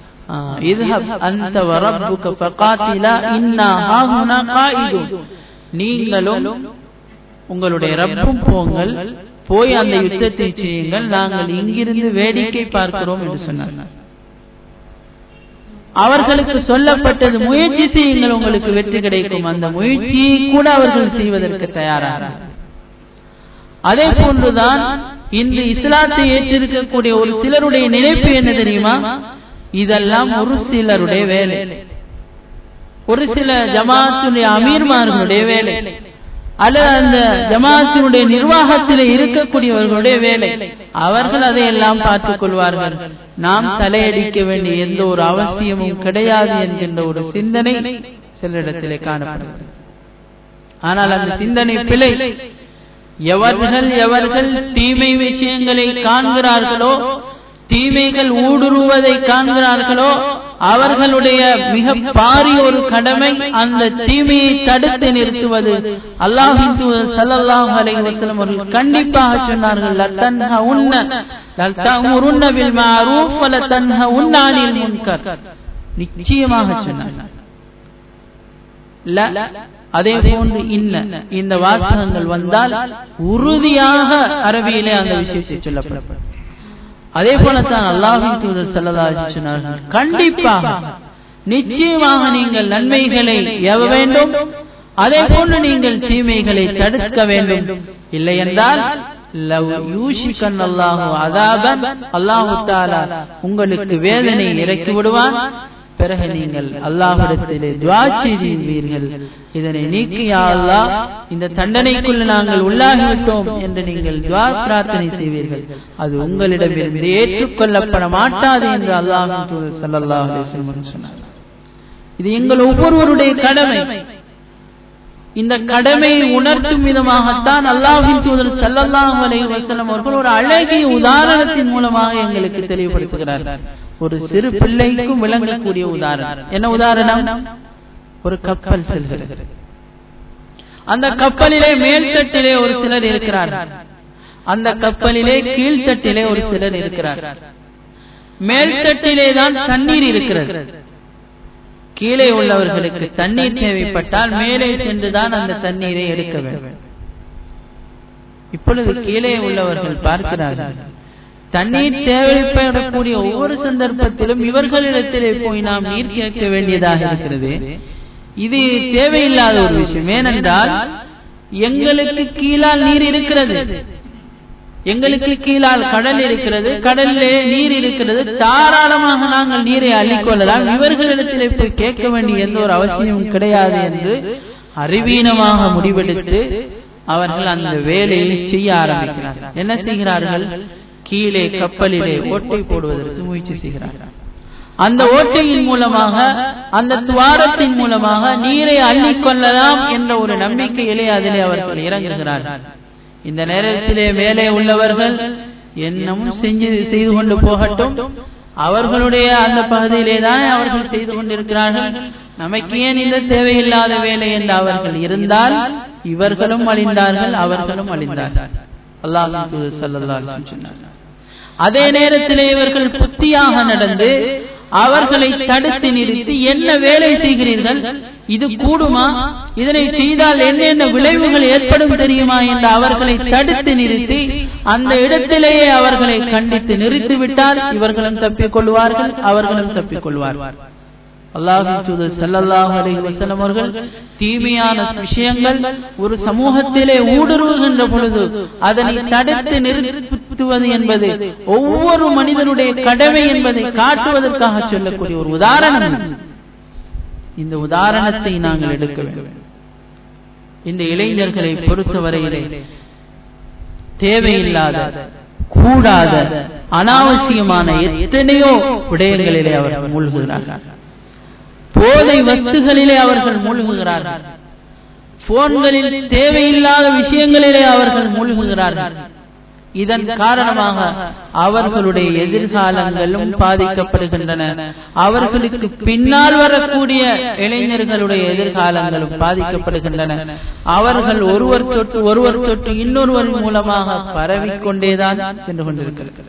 நீங்களும் உங்களுடைய ரப்பும் போங்கள் போய் அந்த யுத்தத்தை செய்யுங்கள் நாங்கள் இங்கிருந்து வேடிக்கை பார்க்கிறோம் என்று சொன்னார்கள் அவர்களுக்கு சொல்லப்பட்டது முயற்சி செய்யுங்கள் உங்களுக்கு வெற்றி கிடைக்கும் அந்த முயற்சியை கூட அவர்கள் செய்வதற்கு தயாராக அதே போன்றுதான் இன்று இஸ்லாத்தை ஏற்றிருக்கக்கூடிய ஒரு சிலருடைய நினைப்பு என்ன தெரியுமா இதெல்லாம் ஒரு சிலருடைய வேலை ஒரு சில ஜமாத்துடைய அமீர்மார்களுடைய வேலை அல்லது அந்த ஜமாத்தினுடைய நிர்வாகத்தில் இருக்கக்கூடியவர்களுடைய வேலை அவர்கள் அதையெல்லாம் பார்த்துக் கொள்வார்கள் நாம் தலையடிக்க வேண்டிய எந்த ஒரு அவசியமும் கிடையாது என்கின்ற ஒரு சிந்தனை சிலரிடத்திலே காணப்படுகிறது ஆனால் அந்த சிந்தனை பிழை எவர்கள் எவர்கள் தீமை விஷயங்களை காண்கிறார்களோ தீமைகள் ஊடுருவதை காண்கிறார்களோ அவர்களுடைய மிக பாரிய ஒரு கடமை அந்த தீமையை தடுத்து நிறுத்துவது அல்லாஹின் சல்லாஹ் அலைவசலம் அவர்கள் கண்டிப்பாக சொன்னார்கள் லத்தன்ஹ உன்ன லத்தமுருன்ன பில் மஅரூஃப் வலத்தன்ஹ உன்னானில் முன்கர் நிச்சயமாக சொன்னார்கள் ல அதே போன்று இன்ன இந்த வாசகங்கள் வந்தால் உறுதியாக அரபியிலே அந்த விஷயத்தை சொல்லப்படும் அதே போலத்தான் அல்லாஹின் தூதர் செல்லதாக சொன்னார்கள் கண்டிப்பாக நிச்சயமாக நீங்கள் நன்மைகளை ஏவ வேண்டும் அதே போன்று நீங்கள் தீமைகளை தடுக்க வேண்டும் இல்லை என்றால் அல்லாஹு தாலா உங்களுக்கு வேதனை இறக்கி விடுவான் பிறகு நீங்கள் அல்லாஹிடத்திலே துவா செய்வீர்கள் இதனை நீக்கியா அல்லா இந்த தண்டனைக்குள் நாங்கள் உள்ளாகிவிட்டோம் என்று நீங்கள் துவா பிரார்த்தனை செய்வீர்கள் அது உங்களிடமிருந்து ஏற்றுக்கொள்ளப்பட மாட்டாது என்று அல்லாஹு சல்லாஹ் சொன்னார் இது எங்கள் ஒவ்வொருவருடைய கடமை இந்த கடமையை உணர்த்தும் விதமாகத்தான் அல்லாஹின் தூதர் சல்லல்லாஹு அலைஹி வஸல்லம் அவர்கள் ஒரு அழகிய உதாரணத்தின் மூலமாக எங்களுக்கு தெளிவுபடுத்துகிறார் ஒரு சிறு பிள்ளைக்கும் விளங்கக்கூடிய உதாரணம் என்ன உதாரணம் ஒரு கப்பல் செல்கிறது அந்த கப்பலிலே மேல்தட்டிலே ஒரு சிலர் இருக்கிறார்கள் அந்த கப்பலிலே கீழ்த்தட்டிலே ஒரு சிலர் இருக்கிறார்கள் மேல்தட்டிலே தான் தண்ணீர் இருக்கிறது கீழே உள்ளவர்களுக்கு தண்ணீர் தேவைப்பட்டால் மேலே சென்றுதான் அந்த தண்ணீரை எடுக்க வேண்டும் இப்பொழுது கீழே உள்ளவர்கள் பார்க்கிறார்கள் தண்ணீர் தேவைப்படக்கூடிய ஒவ்வொரு சந்தர்ப்பத்திலும் இவர்களிடத்திலே போய் நாம் நீர் கேட்க வேண்டியதாக இருக்கிறது இது தேவையில்லாத ஒரு விஷயம் ஏனென்றால் எங்களுக்கு கீழால் நீர் இருக்கிறது எங்களுக்கு கீழால் கடல் இருக்கிறது கடலிலே நீர் இருக்கிறது தாராளமாக நாங்கள் நீரை அள்ளிக்கொள்ளலாம் இவர்களிடத்திலே போய் கேட்க வேண்டிய எந்த ஒரு அவசியமும் கிடையாது என்று அறிவீனமாக முடிவெடுத்து அவர்கள் அந்த வேலையை செய்ய ஆரம்பிக்கிறார்கள் என்ன செய்கிறார்கள் கீழே கப்பலிலே ஓட்டை போடுவதற்கு முயற்சி செய்கிறார்கள் அந்த ஓட்டையின் மூலமாக அந்த துவாரத்தின் மூலமாக நீரை அள்ளிக்கொள்ளலாம் என்ற ஒரு நம்பிக்கையிலே அதிலே அவர்கள் இறங்குகிறார்கள் இந்த நேரத்திலே மேலே உள்ளவர்கள் என்னமும் செஞ்சு செய்து கொண்டு போகட்டும் அவர்களுடைய அந்த பகுதியிலே தான் அவர்கள் செய்து கொண்டிருக்கிறார்கள் நமக்கு ஏன் இந்த தேவையில்லாத வேலை என்று அவர்கள் இருந்தால் இவர்களும் அழிந்தார்கள் அவர்களும் அழிந்தார்கள் அல்லாஹ் சொன்னார் அதே நேரத்திலே இவர்கள் புத்தியாக நடந்து அவர்களை தடுத்து நிறுத்தி என்ன வேலை செய்கிறீர்கள் இது கூடுமா இதனை செய்தால் என்னென்ன விளைவுகள் ஏற்படும் தெரியுமா என்று அவர்களை தடுத்து நிறுத்தி அந்த இடத்திலேயே அவர்களை கண்டித்து நிறுத்திவிட்டால் இவர்களும் தப்பிக் கொள்வார்கள் அவர்களும் தப்பிக் கொள்வார்கள் அல்லாஹு தூதர் ஸல்லல்லாஹு அலைஹி வஸல்லம் அவர்கள் தீமையான விஷயங்கள் ஒரு சமூகத்திலே ஊடுருவுகின்ற பொழுது அதனை தடுத்து நிறுத்துவது என்பது ஒவ்வொரு மனிதனுடைய கடமை என்பதை காட்டுவதற்காக சொல்லக்கூடிய ஒரு உதாரணம் இந்த உதாரணத்தை நாங்கள் எடுக்க வேண்டும் இந்த இளைஞர்களை பொறுத்தவரையிலே தேவையில்லாத கூடாத அனாவசியமான எத்தனையோ விடயங்களிலே அவர்கள் மூழ்குகிறார்கள் போதை வஸ்துகளிலே அவர்கள் மூழ்குகிறார்கள் போன்களில் தேவையில்லாத விஷயங்களிலே அவர்கள் மூழ்குகிறார்கள் இதன் காரணமாக அவர்களுடைய எதிர்காலங்களும் பாதிக்கப்படுகின்றன அவர்களுக்கு பின்னால் வரக்கூடிய இளைஞர்களுடைய எதிர்காலங்களும் பாதிக்கப்படுகின்றன அவர்கள் ஒருவர் தொட்டு ஒருவர் தொட்டு இன்னொருவர் மூலமாக பரவிக்கொண்டேதான் சென்று கொண்டிருக்கிறது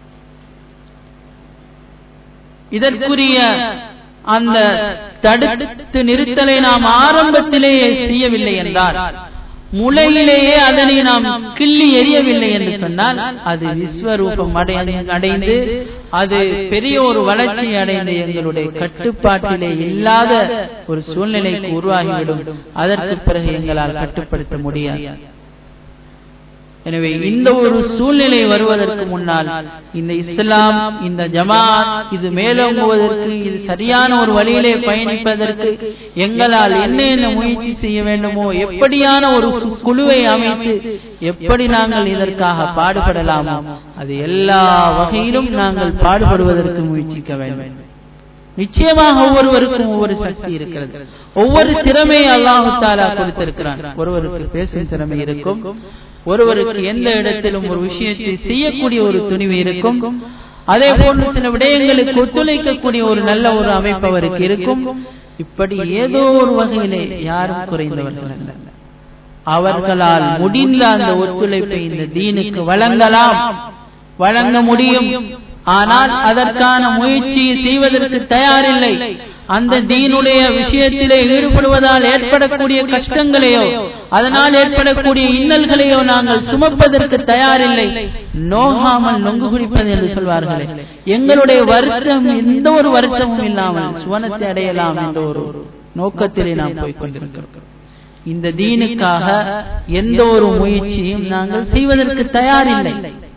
இதற்குரிய அந்த தடுத்து நிறுத்தலை நாம் ஆரம்பத்திலேயே செய்யவில்லை என்றால் முளையிலேயே அதனை நாம் கிள்ளி எறியவில்லை என்று சொன்னால் அது விஸ்வரூபம் அடைந்து அது பெரிய ஒரு வளர்ச்சி அடைந்து எங்களுடைய கட்டுப்பாட்டிலே இல்லாத ஒரு சூழ்நிலைக்கு உருவாகிவிடும் அதற்கு பிறகு எங்களால் கட்டுப்படுத்த முடியாது எனவே இந்த ஒரு சூழ்நிலை வருவதற்கு முன்னால் இந்த இஸ்லாம் இந்த ஜமாத் இது மேலோங்குவதற்கு இது சரியான ஒரு வழியிலே பயணிப்பதற்கு எங்களால் என்ன என்ன முயற்சி செய்ய வேண்டுமோ எப்படியான ஒரு குழுவை அமைத்து எப்படி நாங்கள் இதற்காக பாடுபடலாமோ அது எல்லா வகையிலும் நாங்கள் பாடுபடுவதற்கு முயற்சிக்க வேண்டும் நிச்சயமாக ஒவ்வொருவருக்கும் ஒவ்வொரு சக்தி இருக்கிறது ஒவ்வொரு திறமை அல்லாஹு தாலா கொடுத்திருக்கிறான் ஒருவருக்கு பேசும் திறமை இருக்கும் ஒருவருக்கு எந்த இடத்திலும் ஒரு விஷயத்தை செய்யக்கூடிய ஒரு துணிவு இருக்கும் அதே போன்று சில விடயங்களுக்கு ஒத்துழைக்கக்கூடிய ஒரு நல்ல ஒரு அமைப்பு அவருக்கு இருக்கும் இப்படி ஏதோ ஒரு வகையிலே யாரும் குறைந்தவர்கள் அல்ல அவர்களால் முடிந்த அந்த ஒத்துழைப்பை இந்த தீனுக்கு வழங்கலாம் வழங்க முடியும் ஆனால் அதற்கான முயற்சியை செய்வதற்கு தயாரில்லை அந்த தீனுடைய விஷயத்திலே ஈடுபடுவதால் ஏற்படக்கூடிய கஷ்டங்களையோ அதனால் ஏற்படக்கூடிய இன்னல்களையோ நாங்கள் சுமப்பதற்கு தயாரில்லை நோகாமல் நொங்கு குடிப்பது என்று சொல்வார்களே எங்களுடைய வருத்தம் எந்த ஒரு வருத்தமும் இல்லாமல் சுவனத்தை அடையலாம் என்ற ஒரு நோக்கத்திலே நாம் போய் கொண்டிருக்கிறோம் இந்த தீனுக்காக எந்த ஒரு முயற்சியும் நாங்கள் செய்வதற்கு தயாரில்லை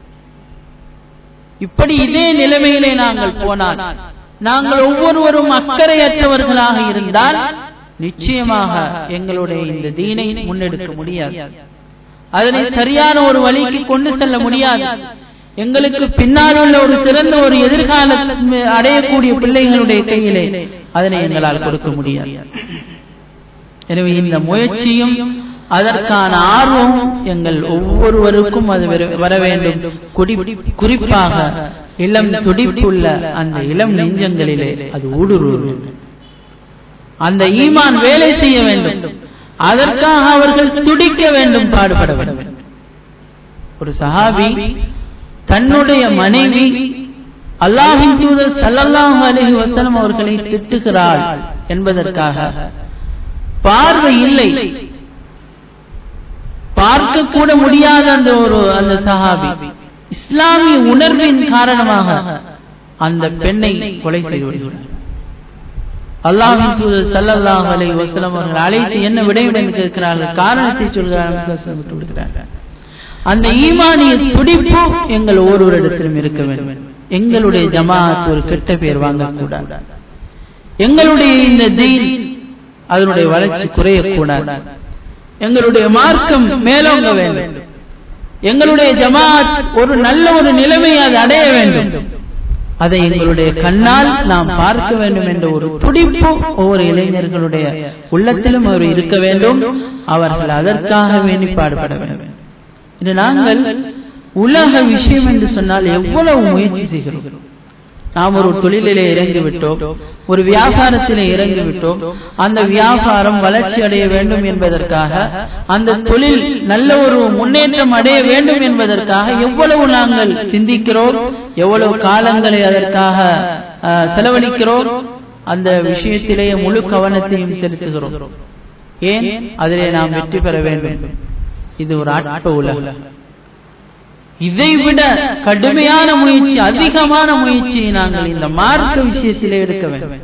இப்படி இதே நிலைமையிலே நாங்கள் போனால் நாங்கள் ஒவ்வொருவரும் அக்கறையற்றவர்களாக இருந்தால் நிச்சயமாக எங்களுடைய இந்த தீனை முன்னெடுக்க முடியாது அதனை சரியான ஒரு வழிக்கு கொண்டு செல்ல முடியாது எங்களுக்கு பின்னால் உள்ள ஒரு சிறந்த ஒரு எதிர்காலம் அடையக்கூடிய பிள்ளைகளுடைய கையிலே அதனை எங்களால் கொடுக்க முடியாது எனவே இந்த முயற்சியும் அதற்கான ஆர்வமும் எங்கள் ஒவ்வொருவருக்கும் அது வர வேண்டும் குறிப்பாக இளம் துடிப்புள்ள அந்த இளம் நெஞ்சங்களிலே அது ஊடுருவ வேண்டும் அந்த ஈமான் வேலை செய்ய வேண்டும் அதற்காக அவர்கள் துடிக்க வேண்டும் பாடுபட வேண்டும் ஒரு சஹாபி தன்னுடைய மனைவி அல்லாஹின் தூதர் சல்லல்லாஹு அலைஹி வஸல்லம் அவர்களை திட்டுகிறாள் என்பதற்காக பார்வை இல்லை பார்க்க கூட முடியாத அந்த ஒரு அந்த சஹாபி இஸ்லாமிய உணர்வின் காரணமாக அந்த பெண்ணை கொலை செய்து விடுகிறார் அல்லாஹின் தூதர் சல்லல்லாஹு அலைஹி வஸல்லம் அவர்கள் அழைத்து என்ன விடையும் என்று கேட்கிறார்கள் காரணத்தை சொல்கிறார்கள் அந்த ஈமானிய துடிப்பு எங்கள் ஒவ்வொருவரிடத்திலும் இருக்க வேண்டும் எங்களுடைய ஜமாத் ஒரு கெட்ட பேர் வாங்கக்கூடாது எங்களுடைய இந்த தீன் அதனுடைய வளர்ச்சி குறையக்கூடாது எங்களுடைய மார்க்கம் மேலோங்க வேண்டும் எங்களுடைய ஜமாத் ஒரு நல்ல ஒரு நிலைமை அது அடைய வேண்டும் அதை எங்களுடைய கண்ணால் நாம் பார்க்க வேண்டும் என்ற ஒரு துடிப்பு ஒவ்வொரு இளைஞர்களுடைய உள்ளத்திலும் அவர் இருக்க வேண்டும் அவர்கள் அதற்காக வேண்டி பாடுபட வேண்டும் இது நாங்கள் உலக விஷயம் என்று சொன்னால் எவ்வளவு முயற்சி செய்கிறோம் நாம் ஒரு தொழிலிலே இறங்கி விட்டோம் ஒரு வியாபாரத்திலே இறங்கி விட்டோம் அந்த வியாபாரம் வளர்ச்சி அடைய வேண்டும் என்பதற்காக அந்த தொழில் நல்ல ஒரு முன்னேற்றம் அடைய வேண்டும் என்பதற்காக எவ்வளவு நாங்கள் சிந்திக்கிறோம் எவ்வளவு காலங்களை அதற்காக செலவழிக்கிறோம் அந்த விஷயத்திலேயே முழு கவனத்தையும் செலுத்துகிறோம் ஏன் அதிலே நாம் வெற்றி பெற வேண்டும் இது ஒரு அற்ப உலகம் இதைவிட கடுமையான முயற்சி அதிகமான முயற்சியை நாங்கள் இந்த மார்க்க விஷயத்திலே எடுக்க வேண்டும்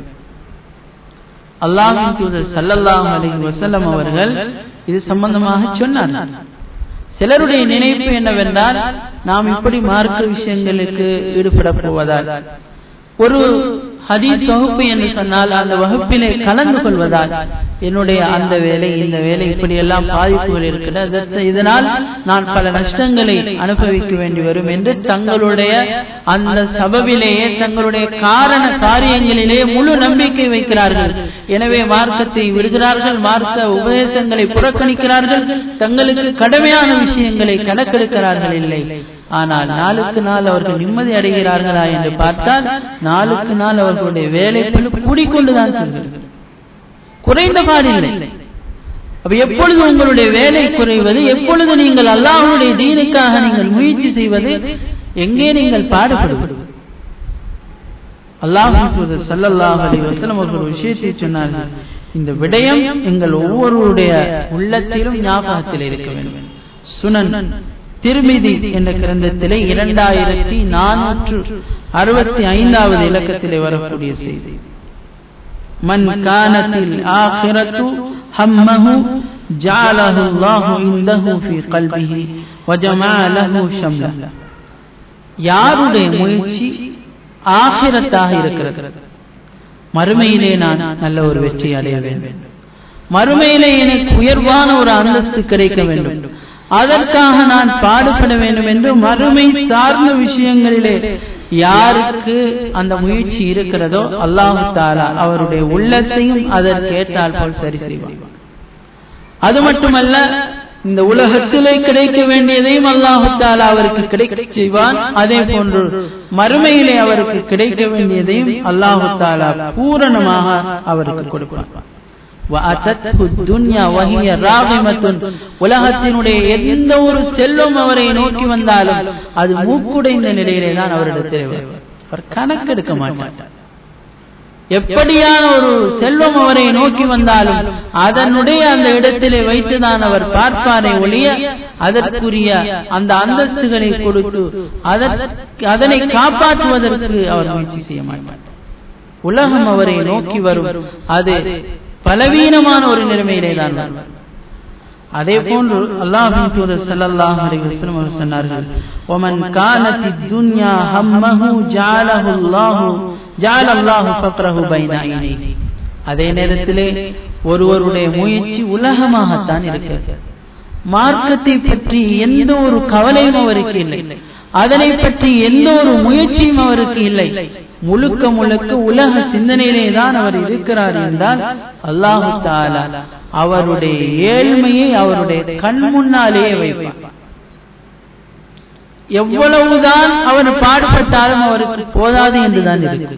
அல்லாஹின் தூதர் சல்லல்லாஹு அலைஹி வஸல்லம் அவர்கள் இது சம்பந்தமாக சொன்னார் சிலருடைய நினைப்பு என்னவென்றால் நாம் இப்படி மார்க்க விஷயங்களுக்கு ஈடுபட போவதால் ஒரு ஹதீஸ் வகுப்பு என்று சொன்னால் அந்த வகுப்பிலே கலந்து கொள்வதால் என்னுடைய அந்த வேலை இந்த வேலை இப்படி எல்லாம் பாதிப்புகள் இருக்கிறது இதனால் நான் பல நஷ்டங்களை அனுபவிக்க வேண்டி வரும் என்று தங்களுடைய அந்த சபவிலேயே தங்களுடைய காரண காரியங்களிலே முழு நம்பிக்கை வைக்கிறார்கள் எனவே மார்க்கத்தை விடுகிறார்கள் மார்க்க உபதேசங்களை புறக்கணிக்கிறார்கள் தங்களுக்கு கடமையான விஷயங்களை கணக்கெடுக்கிறார்கள் இல்லை ஆனால் நாளுக்கு நாள் அவர்கள் நிம்மதி அடைகிறார்களா என்று பார்த்தால் நாளுக்கு நாள் அவர்களுடைய வேலை கூடிக்கொண்டுதான் செல்கிறது குறைந்த பாடில்லை அப்ப எப்பொழுது உங்களுடைய வேலை குறைவது எப்பொழுது நீங்கள் அல்லாஹனுடைய தீனுக்காக நீங்கள் முயற்சி செய்வது எங்கே நீங்கள் பாடுபடுவது அல்லாஹ் சல்லல்லாஹ் அலி வசலம் அவர்கள் விஷயத்தை சொன்னார்கள் இந்த விடயம் எங்கள் ஒவ்வொருவருடைய உள்ளத்திலும் ஞாபகத்தில் இருக்க வேண்டும் சுனன் திருமிதி என்ற கிரந்தத்திலே இரண்டாயிரத்தி நானூற்று அறுபத்தி ஐந்தாவது இலக்கத்திலே வரக்கூடிய செய்தி மன் கானத்தில் ஆகிரத்து ஹம்மஹு ஜாலஹு அல்லாஹு இந்தஹு ஃபீ கல்பிஹி வஜமா லஹு ஷம்ல யாருடைய முயற்சி ஆகிரத்தாக இருக்கிறது மறுமையிலே நான் நல்ல ஒரு வெற்றி அடைய வேண்டும் மறுமையிலே எனக்கு உயர்வான ஒரு அந்தஸ்து கிடைக்க வேண்டும் அதற்காக நான் பாடுபட வேண்டும் என்று மறுமை சார்ந்த விஷயங்களிலே யாருக்கு அந்த முயற்சி இருக்கிறதோ அல்லாஹு தாலா அவருடைய உள்ளத்தையும் அதற்கேற்றால் போல் சரி செய்வார் அது மட்டுமல்ல இந்த உலகத்திலே கிடைக்க வேண்டியதையும் அல்லாஹு தாலா அவருக்கு கிடைக்க செய்வான் அதே போன்று மறுமையிலே அவருக்கு கிடைக்க வேண்டியதையும் அல்லாஹு தாலா பூரணமாக அவருக்கு கொடுப்பான் உலகத்தினுடைய எந்த ஒரு செல்வம் அவரை நோக்கி வந்தாலும் அது மூக்குடைந்த நிலையிலே தான் அவரிடத்தில் அவர் கணக்கெடுக்க மாட்டார் எப்படியான ஒரு செல்வம் அவரை நோக்கி வந்தாலும் அதனுடைய அந்த இடத்திலே வைத்துதான் அவர் பார்ப்பாரை ஒழிய அதற்குரிய அந்த அந்தஸ்துகளை கொடுத்து அதனை காப்பாற்றுவதற்கு அவர் முயற்சி செய்ய மாட்டார் உலகம் அவரை நோக்கி வரும் அது பலவீனமான ஒரு நிலைமையிலே தான் வருவார் அதே போன்று அல்லாஹின் தூதர் ஸல்லல்லாஹு அலைஹி வஸல்லம் அவர்கள் சொன்னார்கள் ஒமன் கானத்தி துன்யா ஹம்மஹு ஜஅலஹு அல்லாஹு ஜஅல அல்லாஹு ஃபக்ரஹு பைன ஐனைஹி அதே நேரத்திலே ஒருவருடைய முயற்சி உலகமாகத்தான் இருக்கிறது மார்க்கத்தை பற்றி எந்த ஒரு கவலையும் அவருக்கு இல்லை அதனை பற்றி எந்த ஒரு முயற்சியும் அவருக்கு இல்லை முழுக்க முழுக்க உலக சிந்தனையிலே தான் அவர் இருக்கிறார் என்றால் அல்லாஹு தாலா அவருடைய ஏழ்மையை அவருடைய கண் முன்னாலேயே வைப்பார் எவ்வளவுதான் அவர் பாடுபட்டாலும் அவருக்கு போதாது என்றுதான் இருக்கு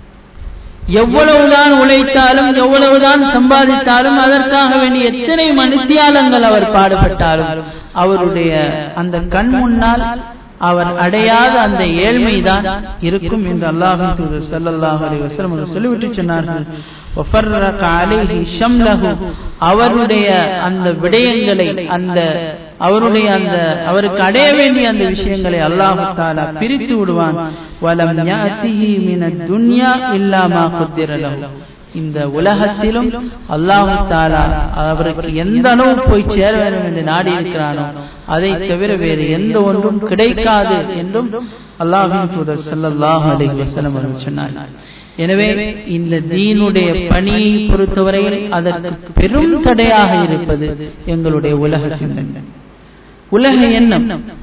எவ்வளவுதான் உழைத்தாலும் எவ்வளவுதான் சம்பாதித்தாலும் அதற்காக வேண்டிய எத்தனை மனுத்தியாலங்கள் அவர் பாடுபட்டாலும் அவருடைய அந்த கண் முன்னால் அவர் அடையாத அந்த ஏழ்மைதான் இருக்கும் என்று அல்லாஹின் தூதர் ஸல்லல்லாஹு அலைஹி வஸல்லம் அவர்கள் சொல்லிவிட்டு சொன்னார்கள் வஃபர்ரக அலைஹி ஷம்லஹு அவருடைய அந்த விடயங்களை அந்த அவருடைய அந்த அவருக்கு அடைய வேண்டிய அந்த விஷயங்களை அல்லாஹு தாலா பிரித்து விடுவான் வலம் யாத்திஹி மினத் துன்யா இல்லா மா குத்திர லஹு இந்த உலகத்திலும் அல்லாஹு தாலா அவருக்கு எந்த அளவு போய் சேர வேண்டும் என்று நாடி இருக்கிறானோ அதை தவிர வேறு எந்த ஒன்றும் கிடைக்காது என்றும் அல்லாஹின் தூதர் ஸல்லல்லாஹு அலைஹி வஸல்லம் அவர்கள் சொன்னார் எனவே இந்த தீனுடைய பணியை பொறுத்தவரையில் அதற்கு பெரும் தடையாக இருப்பது எங்களுடைய உலக சிந்தனை உலக எண்ணம்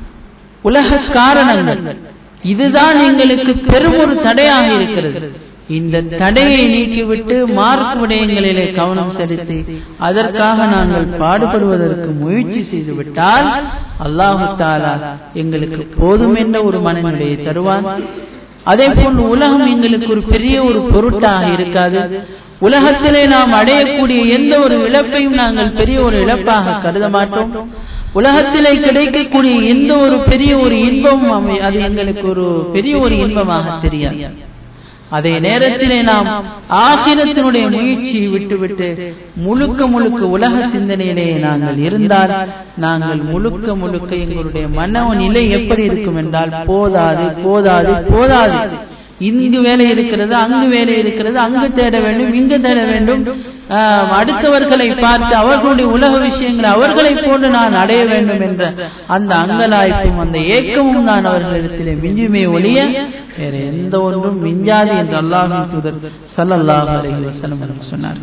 உலக காரணங்கள் இதுதான் எங்களுக்கு பெரும் ஒரு தடையாக இருக்கிறது இந்த தடையை நீக்கிவிட்டு மார்க் விடயங்களிலே கவனம் செலுத்தி அதற்காக நாங்கள் பாடுபடுவதற்கு முயற்சி செய்துவிட்டால் அல்லாஹு தாலா எங்களுக்கு போதும் என்ற ஒரு மனநிலையை தருவான் அதே போன்று உலகம் எங்களுக்கு ஒரு பெரிய ஒரு பொருட்டாக இருக்காது உலகத்திலே நாம் அடையக்கூடிய எந்த ஒரு இழப்பையும் நாங்கள் பெரிய ஒரு இழப்பாக கருத மாட்டோம் உலகத்திலே கிடைக்கக்கூடிய எந்த ஒரு பெரிய ஒரு இன்பமும் அது எங்களுக்கு ஒரு பெரிய ஒரு இன்பமாக தெரியாது அதே நேரத்திலே நாம் ஆகிரத்தினுடைய முயற்சியை விட்டுவிட்டு முழுக்க முழுக்க உலக சிந்தனையிலே நாங்கள் இருந்தால் நாங்கள் முழுக்க முழுக்க எங்களுடைய மன நிலை எப்படி இருக்கும் என்றால் போதாது போதாது போதாது இங்கு வேலை இருக்கிறது அங்கு வேலை இருக்கிறது அங்கு தேட வேண்டும் இங்கு தேட வேண்டும் அடுத்தவர்களை பார்த்து அவர்களுடைய உலக விஷயங்களை அவர்களை போன்று நான் அடைய வேண்டும் என்ற அந்த அங்கலாய்ப்பும் அந்த ஏக்கமும் நான் அவர்களிடத்திலே மிஞ்சுமே ஒழிய வேற எந்த ஒன்றும் மிஞ்சாது என்று அல்லாஹின் தூதர் சல்லல்லாஹு அலைஹி வஸல்லம் சொன்னார்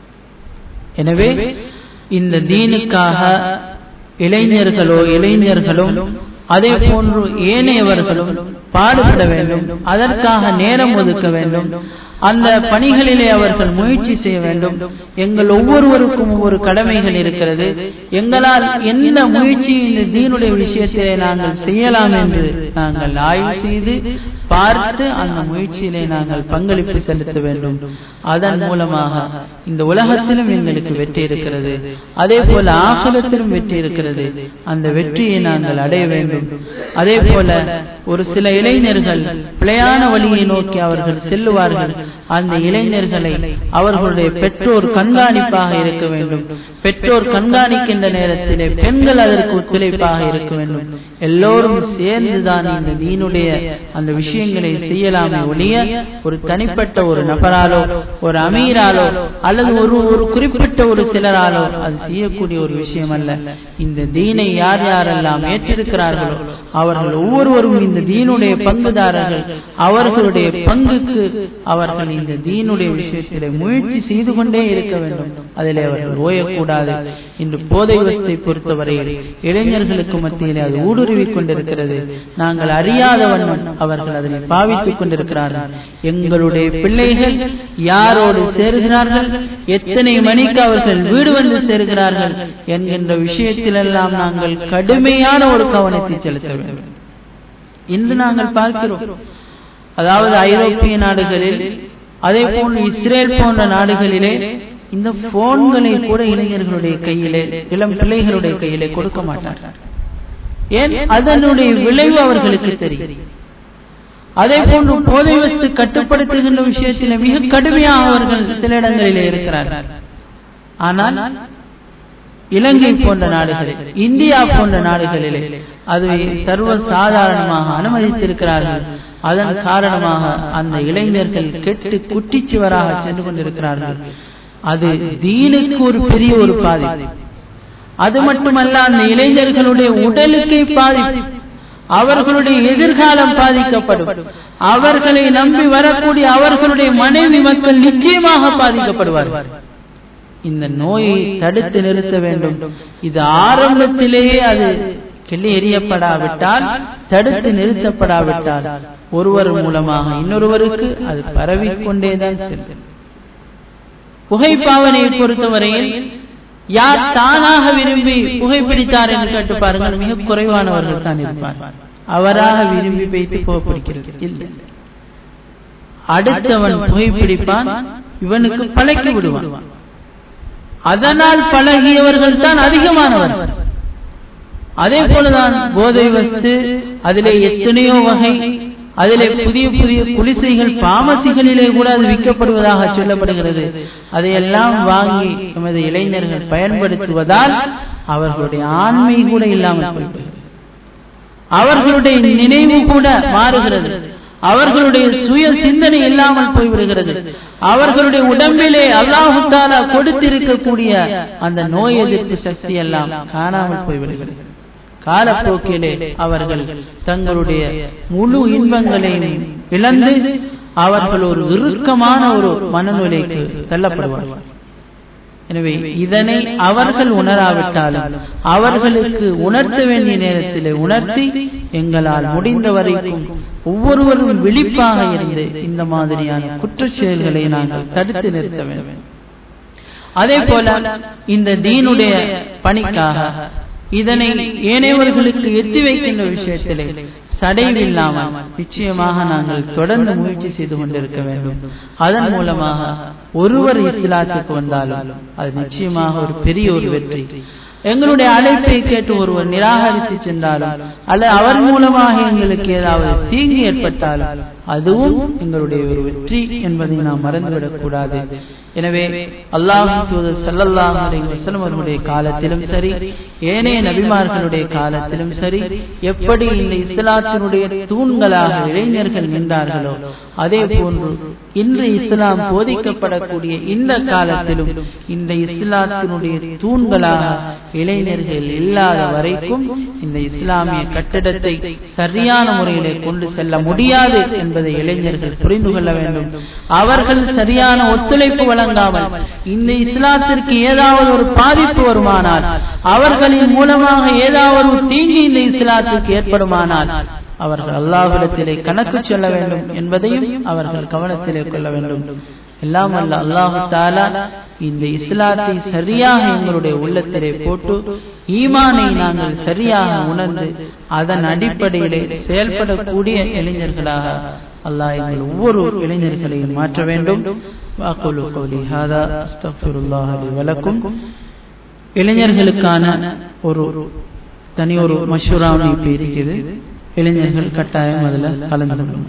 எனவே இந்த தீனுக்காக இளைஞர்களோ இளைஞர்களும் அதே போன்று ஏனையவர்களும் பாடுபட வேண்டும் அதற்காக நேரம் ஒதுக்க வேண்டும் அந்த பணிகளிலே அவர்கள் முயற்சி செய்ய வேண்டும் எங்கள் ஒவ்வொருவருக்கும் ஒவ்வொரு கடமைகள் இருக்கிறது எங்களால் எந்த முயற்சி இந்த தீனுடைய விஷயத்திலே நாங்கள் செய்யலாம் என்று நாங்கள் ஆய்வு செய்து பார்த்து அந்த முயற்சியிலே நாங்கள் பங்களிப்பு செலுத்த வேண்டும் அதன் மூலமாக இந்த உலகத்திலும் எங்களுக்கு வெற்றி இருக்கிறது அதே போல ஆகலத்திலும் வெற்றி இருக்கிறது அந்த வெற்றியை நாங்கள் அடைய வேண்டும் அதே போல ஒரு சில இளைஞர்கள் பிழையான வழியை நோக்கி அவர்கள் செல்லுவார்கள் அந்த இளைஞர்களை அவர்களுடைய பெற்றோர் கண்காணிப்பாக இருக்க வேண்டும் பெற்றோர் கண்காணிக்கின்ற நேரத்திலே பெண்கள் அதற்கு ஒத்துழைப்பாக இருக்க வேண்டும் எல்லோரும் சேர்ந்துதான் இந்த தீனுடைய அந்த விஷயங்களை செய்யலாமே ஒழிய ஒரு தனிப்பட்ட ஒரு நபராலோ ஒரு அமீராலோ அல்லது ஒரு ஒரு குறிப்பிட்ட ஒரு சிலராலோ அது செய்யக்கூடிய ஒரு விஷயம் அல்ல இந்த தீனை யார் யாரெல்லாம் ஏற்றிருக்கிறார்களோ அவர்கள் ஒவ்வொருவரும் இந்த தீனுடைய பங்குதாரர்கள் அவர்களுடைய பங்குக்கு அவர்கள் இந்த தீனுடைய விஷயத்திலே முயற்சி செய்து கொண்டே இருக்க வேண்டும் அதிலே அவர்கள் ஓயக்கூடாது இன்று போதை வசத்தை பொறுத்தவரையில் இளைஞர்களுக்கு மத்தியிலே அது ஊடுருவி கொண்டிருக்கிறது நாங்கள் அறியாத வண்ணம் அவர்கள் அதனை பாவித்துக் கொண்டிருக்கிறார்கள் எங்களுடைய பிள்ளைகள் யாரோடு சேருகிறார்கள் எத்தனை மணிக்கு அவர்கள் வீடு வந்து சேருகிறார்கள் என்கின்ற விஷயத்திலெல்லாம் நாங்கள் கடுமையான ஒரு கவனத்தை செலுத்த வேண்டும் இன்று நாங்கள் பார்க்கிறோம் அதாவது ஐரோப்பிய நாடுகளில் அதே போன்று இஸ்ரேல் போன்ற நாடுகளிலே இந்த போன்களை கூட இளைஞர்களுடைய கையிலே இளம் பிள்ளைகளுடைய கையிலே கொடுக்க மாட்டார்கள் ஏன் அதனுடைய விளைவு அவர்களுக்கு தெரியும் அதே போன்று போதை வஸ்து கட்டுப்படுத்துகின்ற விஷயத்தில் மிக கடுமையாக அவர்கள் சில இடங்களிலே இருக்கிறார்கள் ஆனால் இலங்கை போன்ற நாடுகளில் இந்தியா போன்ற நாடுகளிலே அது சர்வ சாதாரணமாக அனுமதித்திருக்கிறார்கள் அதன் காரணமாக அந்த இளைஞர்கள் கெட்டு குட்டிச்சுவராக சென்று கொண்டிருக்கிறார்கள் அது தீனுக்கு ஒரு பெரிய ஒரு பாதிப்பு அது மட்டுமல்ல அந்த இளைஞர்களுடைய உடலுக்கு பாதிப்பு அவர்களுடைய எதிர்காலம் பாதிக்கப்படும் அவர்களை நம்பி வரக்கூடிய அவர்களுடைய மனைவி மக்கள் நிச்சயமாக பாதிக்கப்படுவார்கள் இந்த நோயை தடுத்து நிறுத்த வேண்டும் இது ஆரம்பத்திலேயே அது கிள்ளி எறியப்படாவிட்டால் தடுத்து நிறுத்தப்படாவிட்டால் ஒருவர் மூலமாக இன்னொருவருக்கு அது பரவிக்கொண்டேதான் செல்லும் புகைப்பாவனையை பொறுத்தவரையில் யார் தானாக விரும்பி புகைப்பிடித்தார் என்று கேட்டு பாருங்கள் மிக குறைவானவர்கள் தான் இருப்பார் அவராக விரும்பி வைத்து புகைப்பிடிக்கிறது இல்லை அடுத்தவன் புகைப்பிடிப்பான் இவனுக்கு பழக்கி விடுவான் அதனால் பழகியவர்கள் தான் அதிகமானவர் அதே போலதான் போதை வஸ்து அதிலே எத்தனையோ வகை அதிலே புதிய புதிய குளிசைகள் பாமசிகளிலே கூட அது விற்கப்படுவதாக சொல்லப்படுகிறது அதையெல்லாம் வாங்கி எமது இளைஞர்கள் பயன்படுத்துவதால் அவர்களுடைய ஆண்மை கூட இல்லாமல் போய்விடுகிறது அவர்களுடைய நினைவு கூட மாறுகிறது அவர்களுடைய சுய சிந்தனை இல்லாமல் போய்விடுகிறது அவர்களுடைய உடம்பிலே அல்லாஹு தாலா கொடுத்திருக்கக்கூடிய அந்த நோய் எதிர்ப்பு சக்தி எல்லாம் காணாமல் போய்விடுகிறது காலப்போக்கிலே அவர்கள் தங்களுடைய முழு இன்பங்களையும் இழந்து அவர்கள் ஒரு இறுக்கமான ஒரு மனநிலைக்கு தள்ளப்படுவார்கள் எனவே இதனை அவர்கள் உணராவிட்டாலும் அவர்களுக்கு உணர்த்த வேண்டிய நேரத்தில் உணர்த்தி எங்களால் முடிந்த வரைக்கும் ஒவ்வொருவரும் விழிப்பாக இருந்து இந்த மாதிரியான குற்றச் செயல்களை நாங்கள் தடுத்து நிறுத்த வேண்டும் அதே போல இந்த தீனுடைய பணிக்காக இதனை ஏனையவர்களுக்கு எத்தி வைக்கின்ற விஷயத்திலே சடைவில்லாமல் நிச்சயமாக நாங்கள் தொடர்ந்து முயற்சி செய்து கொண்டிருக்க வேண்டும் அதன் மூலமாக ஒருவர் இஸ்லாத்துக்கு வந்தாலும் அது நிச்சயமாக ஒரு பெரிய ஒரு வெற்றி எங்களுடைய அழைப்பை கேட்டு ஒருவர் நிராகரித்து சென்றாலும் அல்ல அவர் மூலமாக எங்களுக்கு ஏதாவது தீங்கு ஏற்பட்டாலும் அதுவும் எங்களுடைய ஒரு வெற்றி என்பதை நாம் மறந்துவிடக் கூடாது எனவே அல்லாஹ் தூதர் சல்லல்லாஹு அலைஹி வஸல்லம் அவர்களுடைய காலத்திலும் சரி ஏனைய நபிமார்களுடைய காலத்திலும் சரி எப்படி இந்த இஸ்லாத்தினுடைய தூண்களாக இளைஞர்கள் நின்றார்களோ அதே போன்று இன்று இஸ்லாம் போதிக்கப்படக்கூடிய இந்த காலத்திலும் இந்த இஸ்லாத்தினுடைய தூண்களாக இளைஞர்கள் இல்லாத வரைக்கும் இந்த இஸ்லாமிய கட்டிடத்தை சரியான முறையிலே கொண்டு செல்ல முடியாது என்பதை இளைஞர்கள் புரிந்து கொள்ள வேண்டும் அவர்கள் சரியான ஒத்துழைப்பு வழங்காமல் இந்த இஸ்லாத்திற்கு ஏதாவது ஒரு பாதிப்பு வருமானால் அவர்களின் மூலமாக ஏதாவது ஒரு தீங்கு இந்த இஸ்லாத்திற்கு ஏற்படுமானால் அவர்கள் அல்லாஹ்விடத்திலே கணக்கு சொல்ல வேண்டும் என்பதையும் அவர்கள் கவனத்திலே கொள்ள வேண்டும் எல்லாம் அல்ல அல்லாஹு தாலா இந்த இஸ்லாத்தை சரியாக எங்களுடைய உள்ளத்திலே போட்டு ஈமானை நாங்கள் சரியாக உணர்ந்து அதன் அடிப்படையிலே செயல்படக்கூடிய இளைஞர்களாக அல்லாஹ் எங்கள் ஒவ்வொரு இளைஞர்களையும் மாற்ற வேண்டும் வாக்குலு கௌலி ஹாதா அஸ்தக்ஃபிருல்லாஹ் லி வலக்கும் இளைஞர்களுக்கான ஒரு தனி ஒரு மஷூராவை இப்ப இருக்குது இளைஞர்கள் கட்டாயம் அதுல கலந்து கொள்ளும்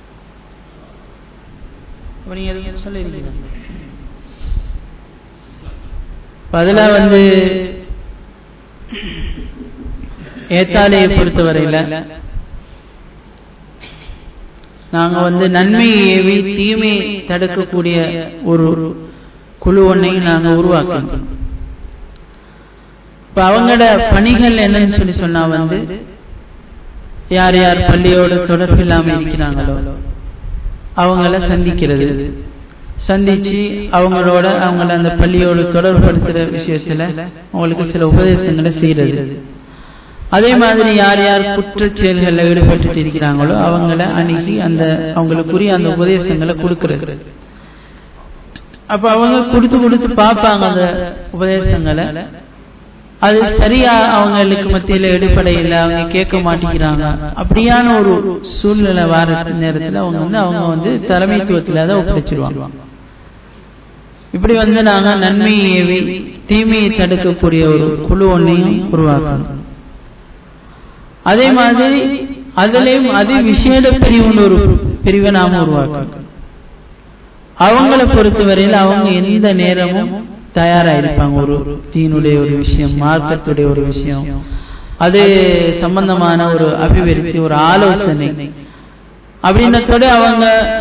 அதுல வந்து ஏத்தாலையை பொறுத்தவரையில நாங்க வந்து நன்மையை ஏவி தீமையை தடுக்கக்கூடிய ஒரு குழு ஒன்றை நாங்க உருவாக்கணும் இப்ப அவங்களோட பணிகள் என்னன்னு சொல்லி சொன்னா வந்து யார் யார் பள்ளியோட தொடர்பு இல்லாம இருக்கிறாங்களோ அவங்கள சந்திக்கிறது சந்திச்சு அவங்களோட அவங்கள அந்த பள்ளியோடு தொடர்புபடுத்துற விஷயத்துல அவங்களுக்கு சில உபதேசங்களை செய்யறது அதே மாதிரி யார் யார் குற்ற செயல்களில் ஈடுபட்டு இருக்கிறாங்களோ அவங்கள அணுகி அந்த அவங்களுக்குரிய அந்த உபதேசங்களை கொடுக்கறது அப்ப அவங்க கொடுத்து கொடுத்து பார்ப்பாங்க அந்த உபதேசங்களை அது சரியா அவங்களுக்கு மத்தியில எடுப்படை இல்லை அவங்க கேட்க மாட்டேங்கிறாங்க அப்படியான ஒரு சூழ்நிலை வார நேரத்துல அவங்க வந்து அவங்க வந்து தலைமைத்துவத்துல அதை ஒப்படைச்சிருவாங்க இப்படி வந்து நாங்க நன்மையை தீமையை தடுக்கக்கூடிய ஒரு குழு ஒன்றையும் உருவாக்கணும் அதே மாதிரி அதுலயும் அது விசேட பிரிவுன்னு ஒரு பிரிவை நாம உருவாக்கணும் அவங்கள பொறுத்தவரையில் அவங்க எந்த நேரமும் தயாரா இருப்பாங்க ஒரு தீனுடைய ஒரு விஷயம் மார்க்கத்துடைய ஒரு விஷயம் அது சம்பந்தமான ஒரு அபிவிருத்தி ஒரு ஆலோசனை அப்படின்றதோட அவங்க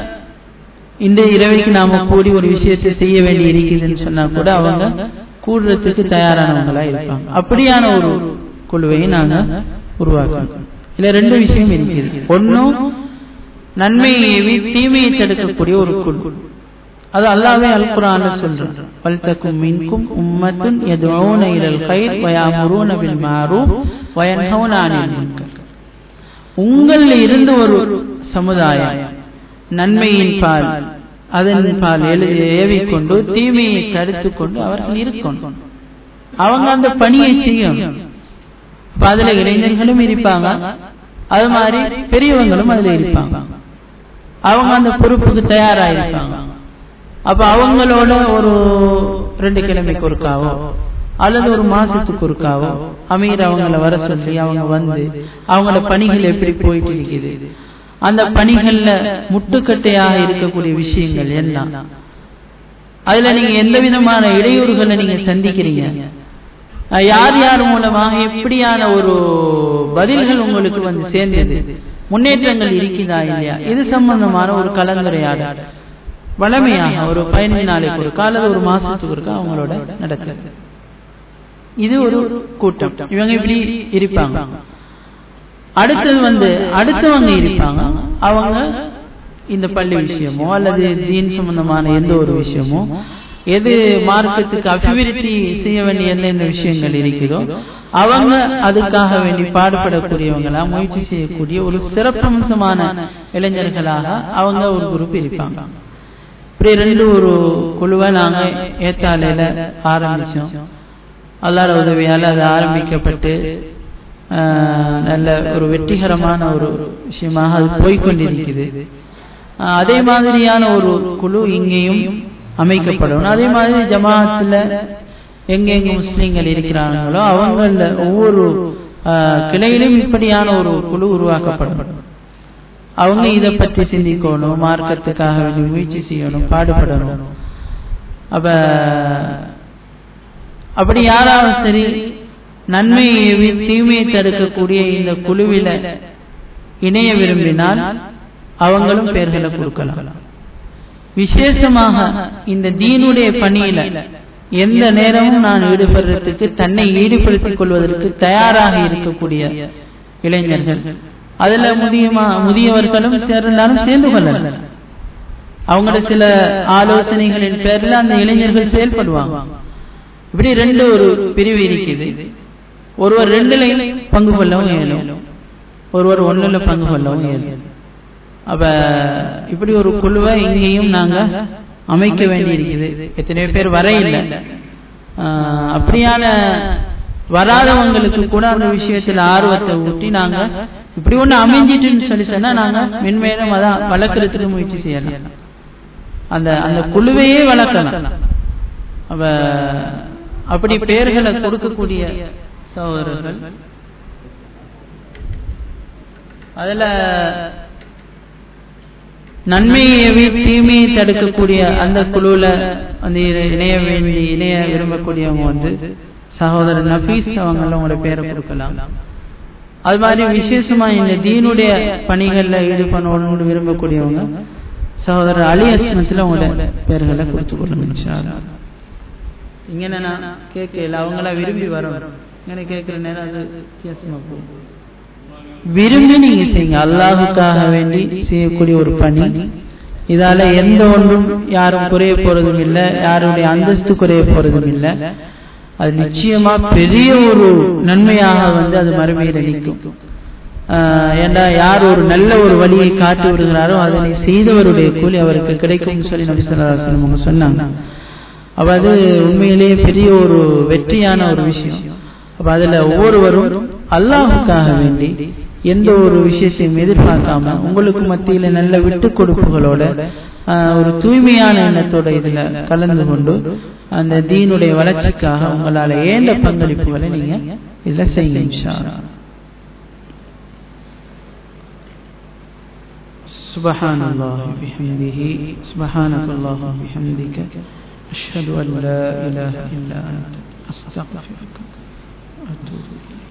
இந்த இரவைக்கு நாம கூடி ஒரு விஷயத்தை செய்ய வேண்டி இருக்குதுன்னு சொன்னா கூட அவங்க கூடுறதுக்கு தயாரானவங்களா இருப்பாங்க அப்படியான ஒரு குழுவையும் நாங்க உருவாக்கணும் இதுல ரெண்டு விஷயம் இருக்குது ஒன்னும் நன்மையை தீமையை தடுக்கக்கூடிய ஒரு குழு அது அல்லாவே அல் குரான்ல சொல்றான் வல்தக்கும் மின்கும் உம்மத்துன் யதுஊன இலல் கைர் வயாமுரூன பில் மாரூஃப் வயன்ஹவுன அனில் முன்கர் உங்கள் இருந்து ஒரு சமுதாயம் நன்மையின் பால் அதன் பால் ஏவிக்கொண்டு தீமையை தடுத்து கொண்டு அவர்கள் இருக்கணும் அவங்க அந்த பணியை செய்யணும் அதுல இளைஞர்களும் இருப்பாங்க அது மாதிரி பெரியவங்களும் அதுல இருப்பாங்க அவங்க அந்த பொறுப்புக்கு தயாரா இருப்பாங்க அப்ப அவங்களோட ஒரு ரெண்டு கிழமைக்கு ஒருக்காவோ அல்லது ஒரு மாசத்துக்கு ஒருக்காவோ அமீர் அவங்கள வர சொல்லி அவங்க வந்து அவங்களோட பணிகள் எப்படி போயிட்டு இருக்குது அந்த பணிகள்ல முட்டுக்கட்டையாக இருக்கக்கூடிய விஷயங்கள் என்ன அதுல நீங்க எந்த விதமான இடையூறுகளை நீங்க சந்திக்கிறீங்க யார் யார் மூலமாக எப்படியான ஒரு பதில்கள் உங்களுக்கு வந்து சேர்ந்தது முன்னேற்றங்கள் இருக்குதா இல்லையா இது சம்பந்தமான ஒரு கலந்துரையாடல் வளமையாக ஒரு பதினஞ்சு நாளைக்கு ஒரு காலம் ஒரு மாசத்துக்கு ஒருக்கா அவங்களோட நடக்குது இது ஒரு கூட்டம் இவங்க இப்படி இருப்பாங்க அடுத்தது வந்து அடுத்தவங்க இருப்பாங்க அவங்க இந்த பள்ளி விஷயமோ அல்லது தீன் சம்பந்தமான எந்த ஒரு விஷயமோ எது மார்க்கத்துக்கு அபிவிருத்தி செய்ய வேண்டிய எந்தெந்த விஷயங்கள் இருக்குதோ அவங்க அதுக்காக வேண்டி பாடுபடக்கூடியவங்களா முயற்சி செய்யக்கூடிய ஒரு சிறப்பம்சமான இளைஞர்களாக அவங்க ஒரு குரூப் இருப்பாங்க இப்படி ரெண்டு ஒரு குழுவை நாங்க ஏத்தாலையில ஆரம்பிச்சோம் அல்லாட உதவியால அது ஆரம்பிக்கப்பட்டு நல்ல ஒரு வெற்றிகரமான ஒரு விஷயமாக அது போய்கொண்டிருக்குது அதே மாதிரியான ஒரு குழு இங்கேயும் அமைக்கப்படும் அதே மாதிரி ஜமாத்துல எங்கெங்க முஸ்லீம்கள் இருக்கிறாங்களோ அவங்கள ஒவ்வொரு கிளையிலும் இப்படியான ஒரு குழு உருவாக்கப்படும் அவங்க இதை பற்றி சிந்திக்கணும் மார்க்கத்துக்காக முயற்சி செய்யணும் பாடுபடணும் அப்ப அப்படி யாராவது சரி நன்மையை தீமையை தடுக்கக்கூடிய இந்த குழுவில இணைய விரும்பினால் அவங்களும் பெயர்களை கொடுக்கலாம் விசேஷமாக இந்த தீனுடைய பணியில எந்த நேரமும் நான் ஈடுபடுறதுக்கு தன்னை ஈடுபடுத்திக் கொள்வதற்கு தயாராக இருக்கக்கூடிய இளைஞர்கள் அதுல முதியமா முதியவர்களும் சேர்ந்தாலும் சேர்ந்து கொள்ளலாம் அவங்களோட சில ஆலோசனைகளின் பேர்ல அந்த இளைஞர்கள் செயல்படுவாங்க இப்படி ரெண்டு ஒரு பிரிவு இருக்குது ஒருவர் ரெண்டுலையும் பங்கு கொள்ளவும் இயலும் ஒருவர் ஒண்ணுல பங்கு கொள்ளவும் இயலும் அப்ப இப்படி ஒரு குழுவை இங்கேயும் நாங்க அமைக்க வேண்டி இருக்குது எத்தனையோ பேர் வர இல்லை அப்படியான வராதவங்களுக்கு கூட அந்த விஷயத்துல ஆர்வத்தை ஊட்டி நாங்க இப்படி ஒண்ணு அமைஞ்சிட்டுன்னு சொல்லி சொன்னா நாங்க மென்மேலும் அதான் வளர்க்கறதுக்கு முயற்சி செய்யலாம் அந்த அந்த குழுவையே வளர்க்கலாம் அப்ப அப்படி பெயர்களை கொடுக்கக்கூடிய சகோதரர்கள் அதுல நன்மையை தீமையை தடுக்கக்கூடிய அந்த குழுல வந்து இணைய வேண்டி இணைய விரும்பக்கூடியவங்க வந்து சகோதரர் நபீஸ் அவங்கள உங்களோட பேரை கொடுக்கலாம் அது மாதிரி விசேஷமா இந்த தீனுடைய பணிகள்ல ஈடுபடணும்னு விரும்பக்கூடியவங்க சகோதரர் அலி அஸ்மத்துல உங்களோட பேர்களை கொடுத்து கொள்ளுங்க இங்க நான் கேட்கல அவங்களா விரும்பி வரும் இங்கே கேட்கிற நேரம் அது வித்தியாசமா போகும் விரும்பி நீங்க செய்யுங்க அல்லாஹுக்காக வேண்டி செய்யக்கூடிய ஒரு பணி இதால எந்த ஒன்றும் யாரும் குறைய போறதும் இல்லை யாருடைய அந்தஸ்து குறைய போறதும் இல்லை அது நிச்சயமா பெரிய ஒரு நன்மையாக வந்து அது மறுமையில நிற்கும் ஏண்டா யார் ஒரு நல்ல ஒரு வழியை காட்டி விடுகிறாரோ அதனை செய்தவருடைய கூலி அவருக்கு கிடைக்கும் சொல்லி நபி சொல்லாசனம் அவங்க சொன்னாங்க அப்ப அது உண்மையிலேயே பெரிய ஒரு வெற்றியான ஒரு விஷயம் அப்ப அதுல ஒவ்வொருவரும் அல்லாஹுக்காக வேண்டி எந்த ஒரு விஷயத்தையும் எதிர்பார்க்காம உங்களுக்கு மத்தியில நல்ல விட்டு கொடுப்புகளோட ஒரு தூய்மையான எண்ணத்தோட இதுல கலந்து கொண்டு அந்த தீனுடைய வளர்ச்சிக்காக உங்களால ஏண்ட பங்களிப்புகளை நீங்க இதுல செய்யுங்க سبحان الله بحمده سبحانك الله بحمدك أشهد أن لا إله إلا أنت أستغفرك وأتوب إليك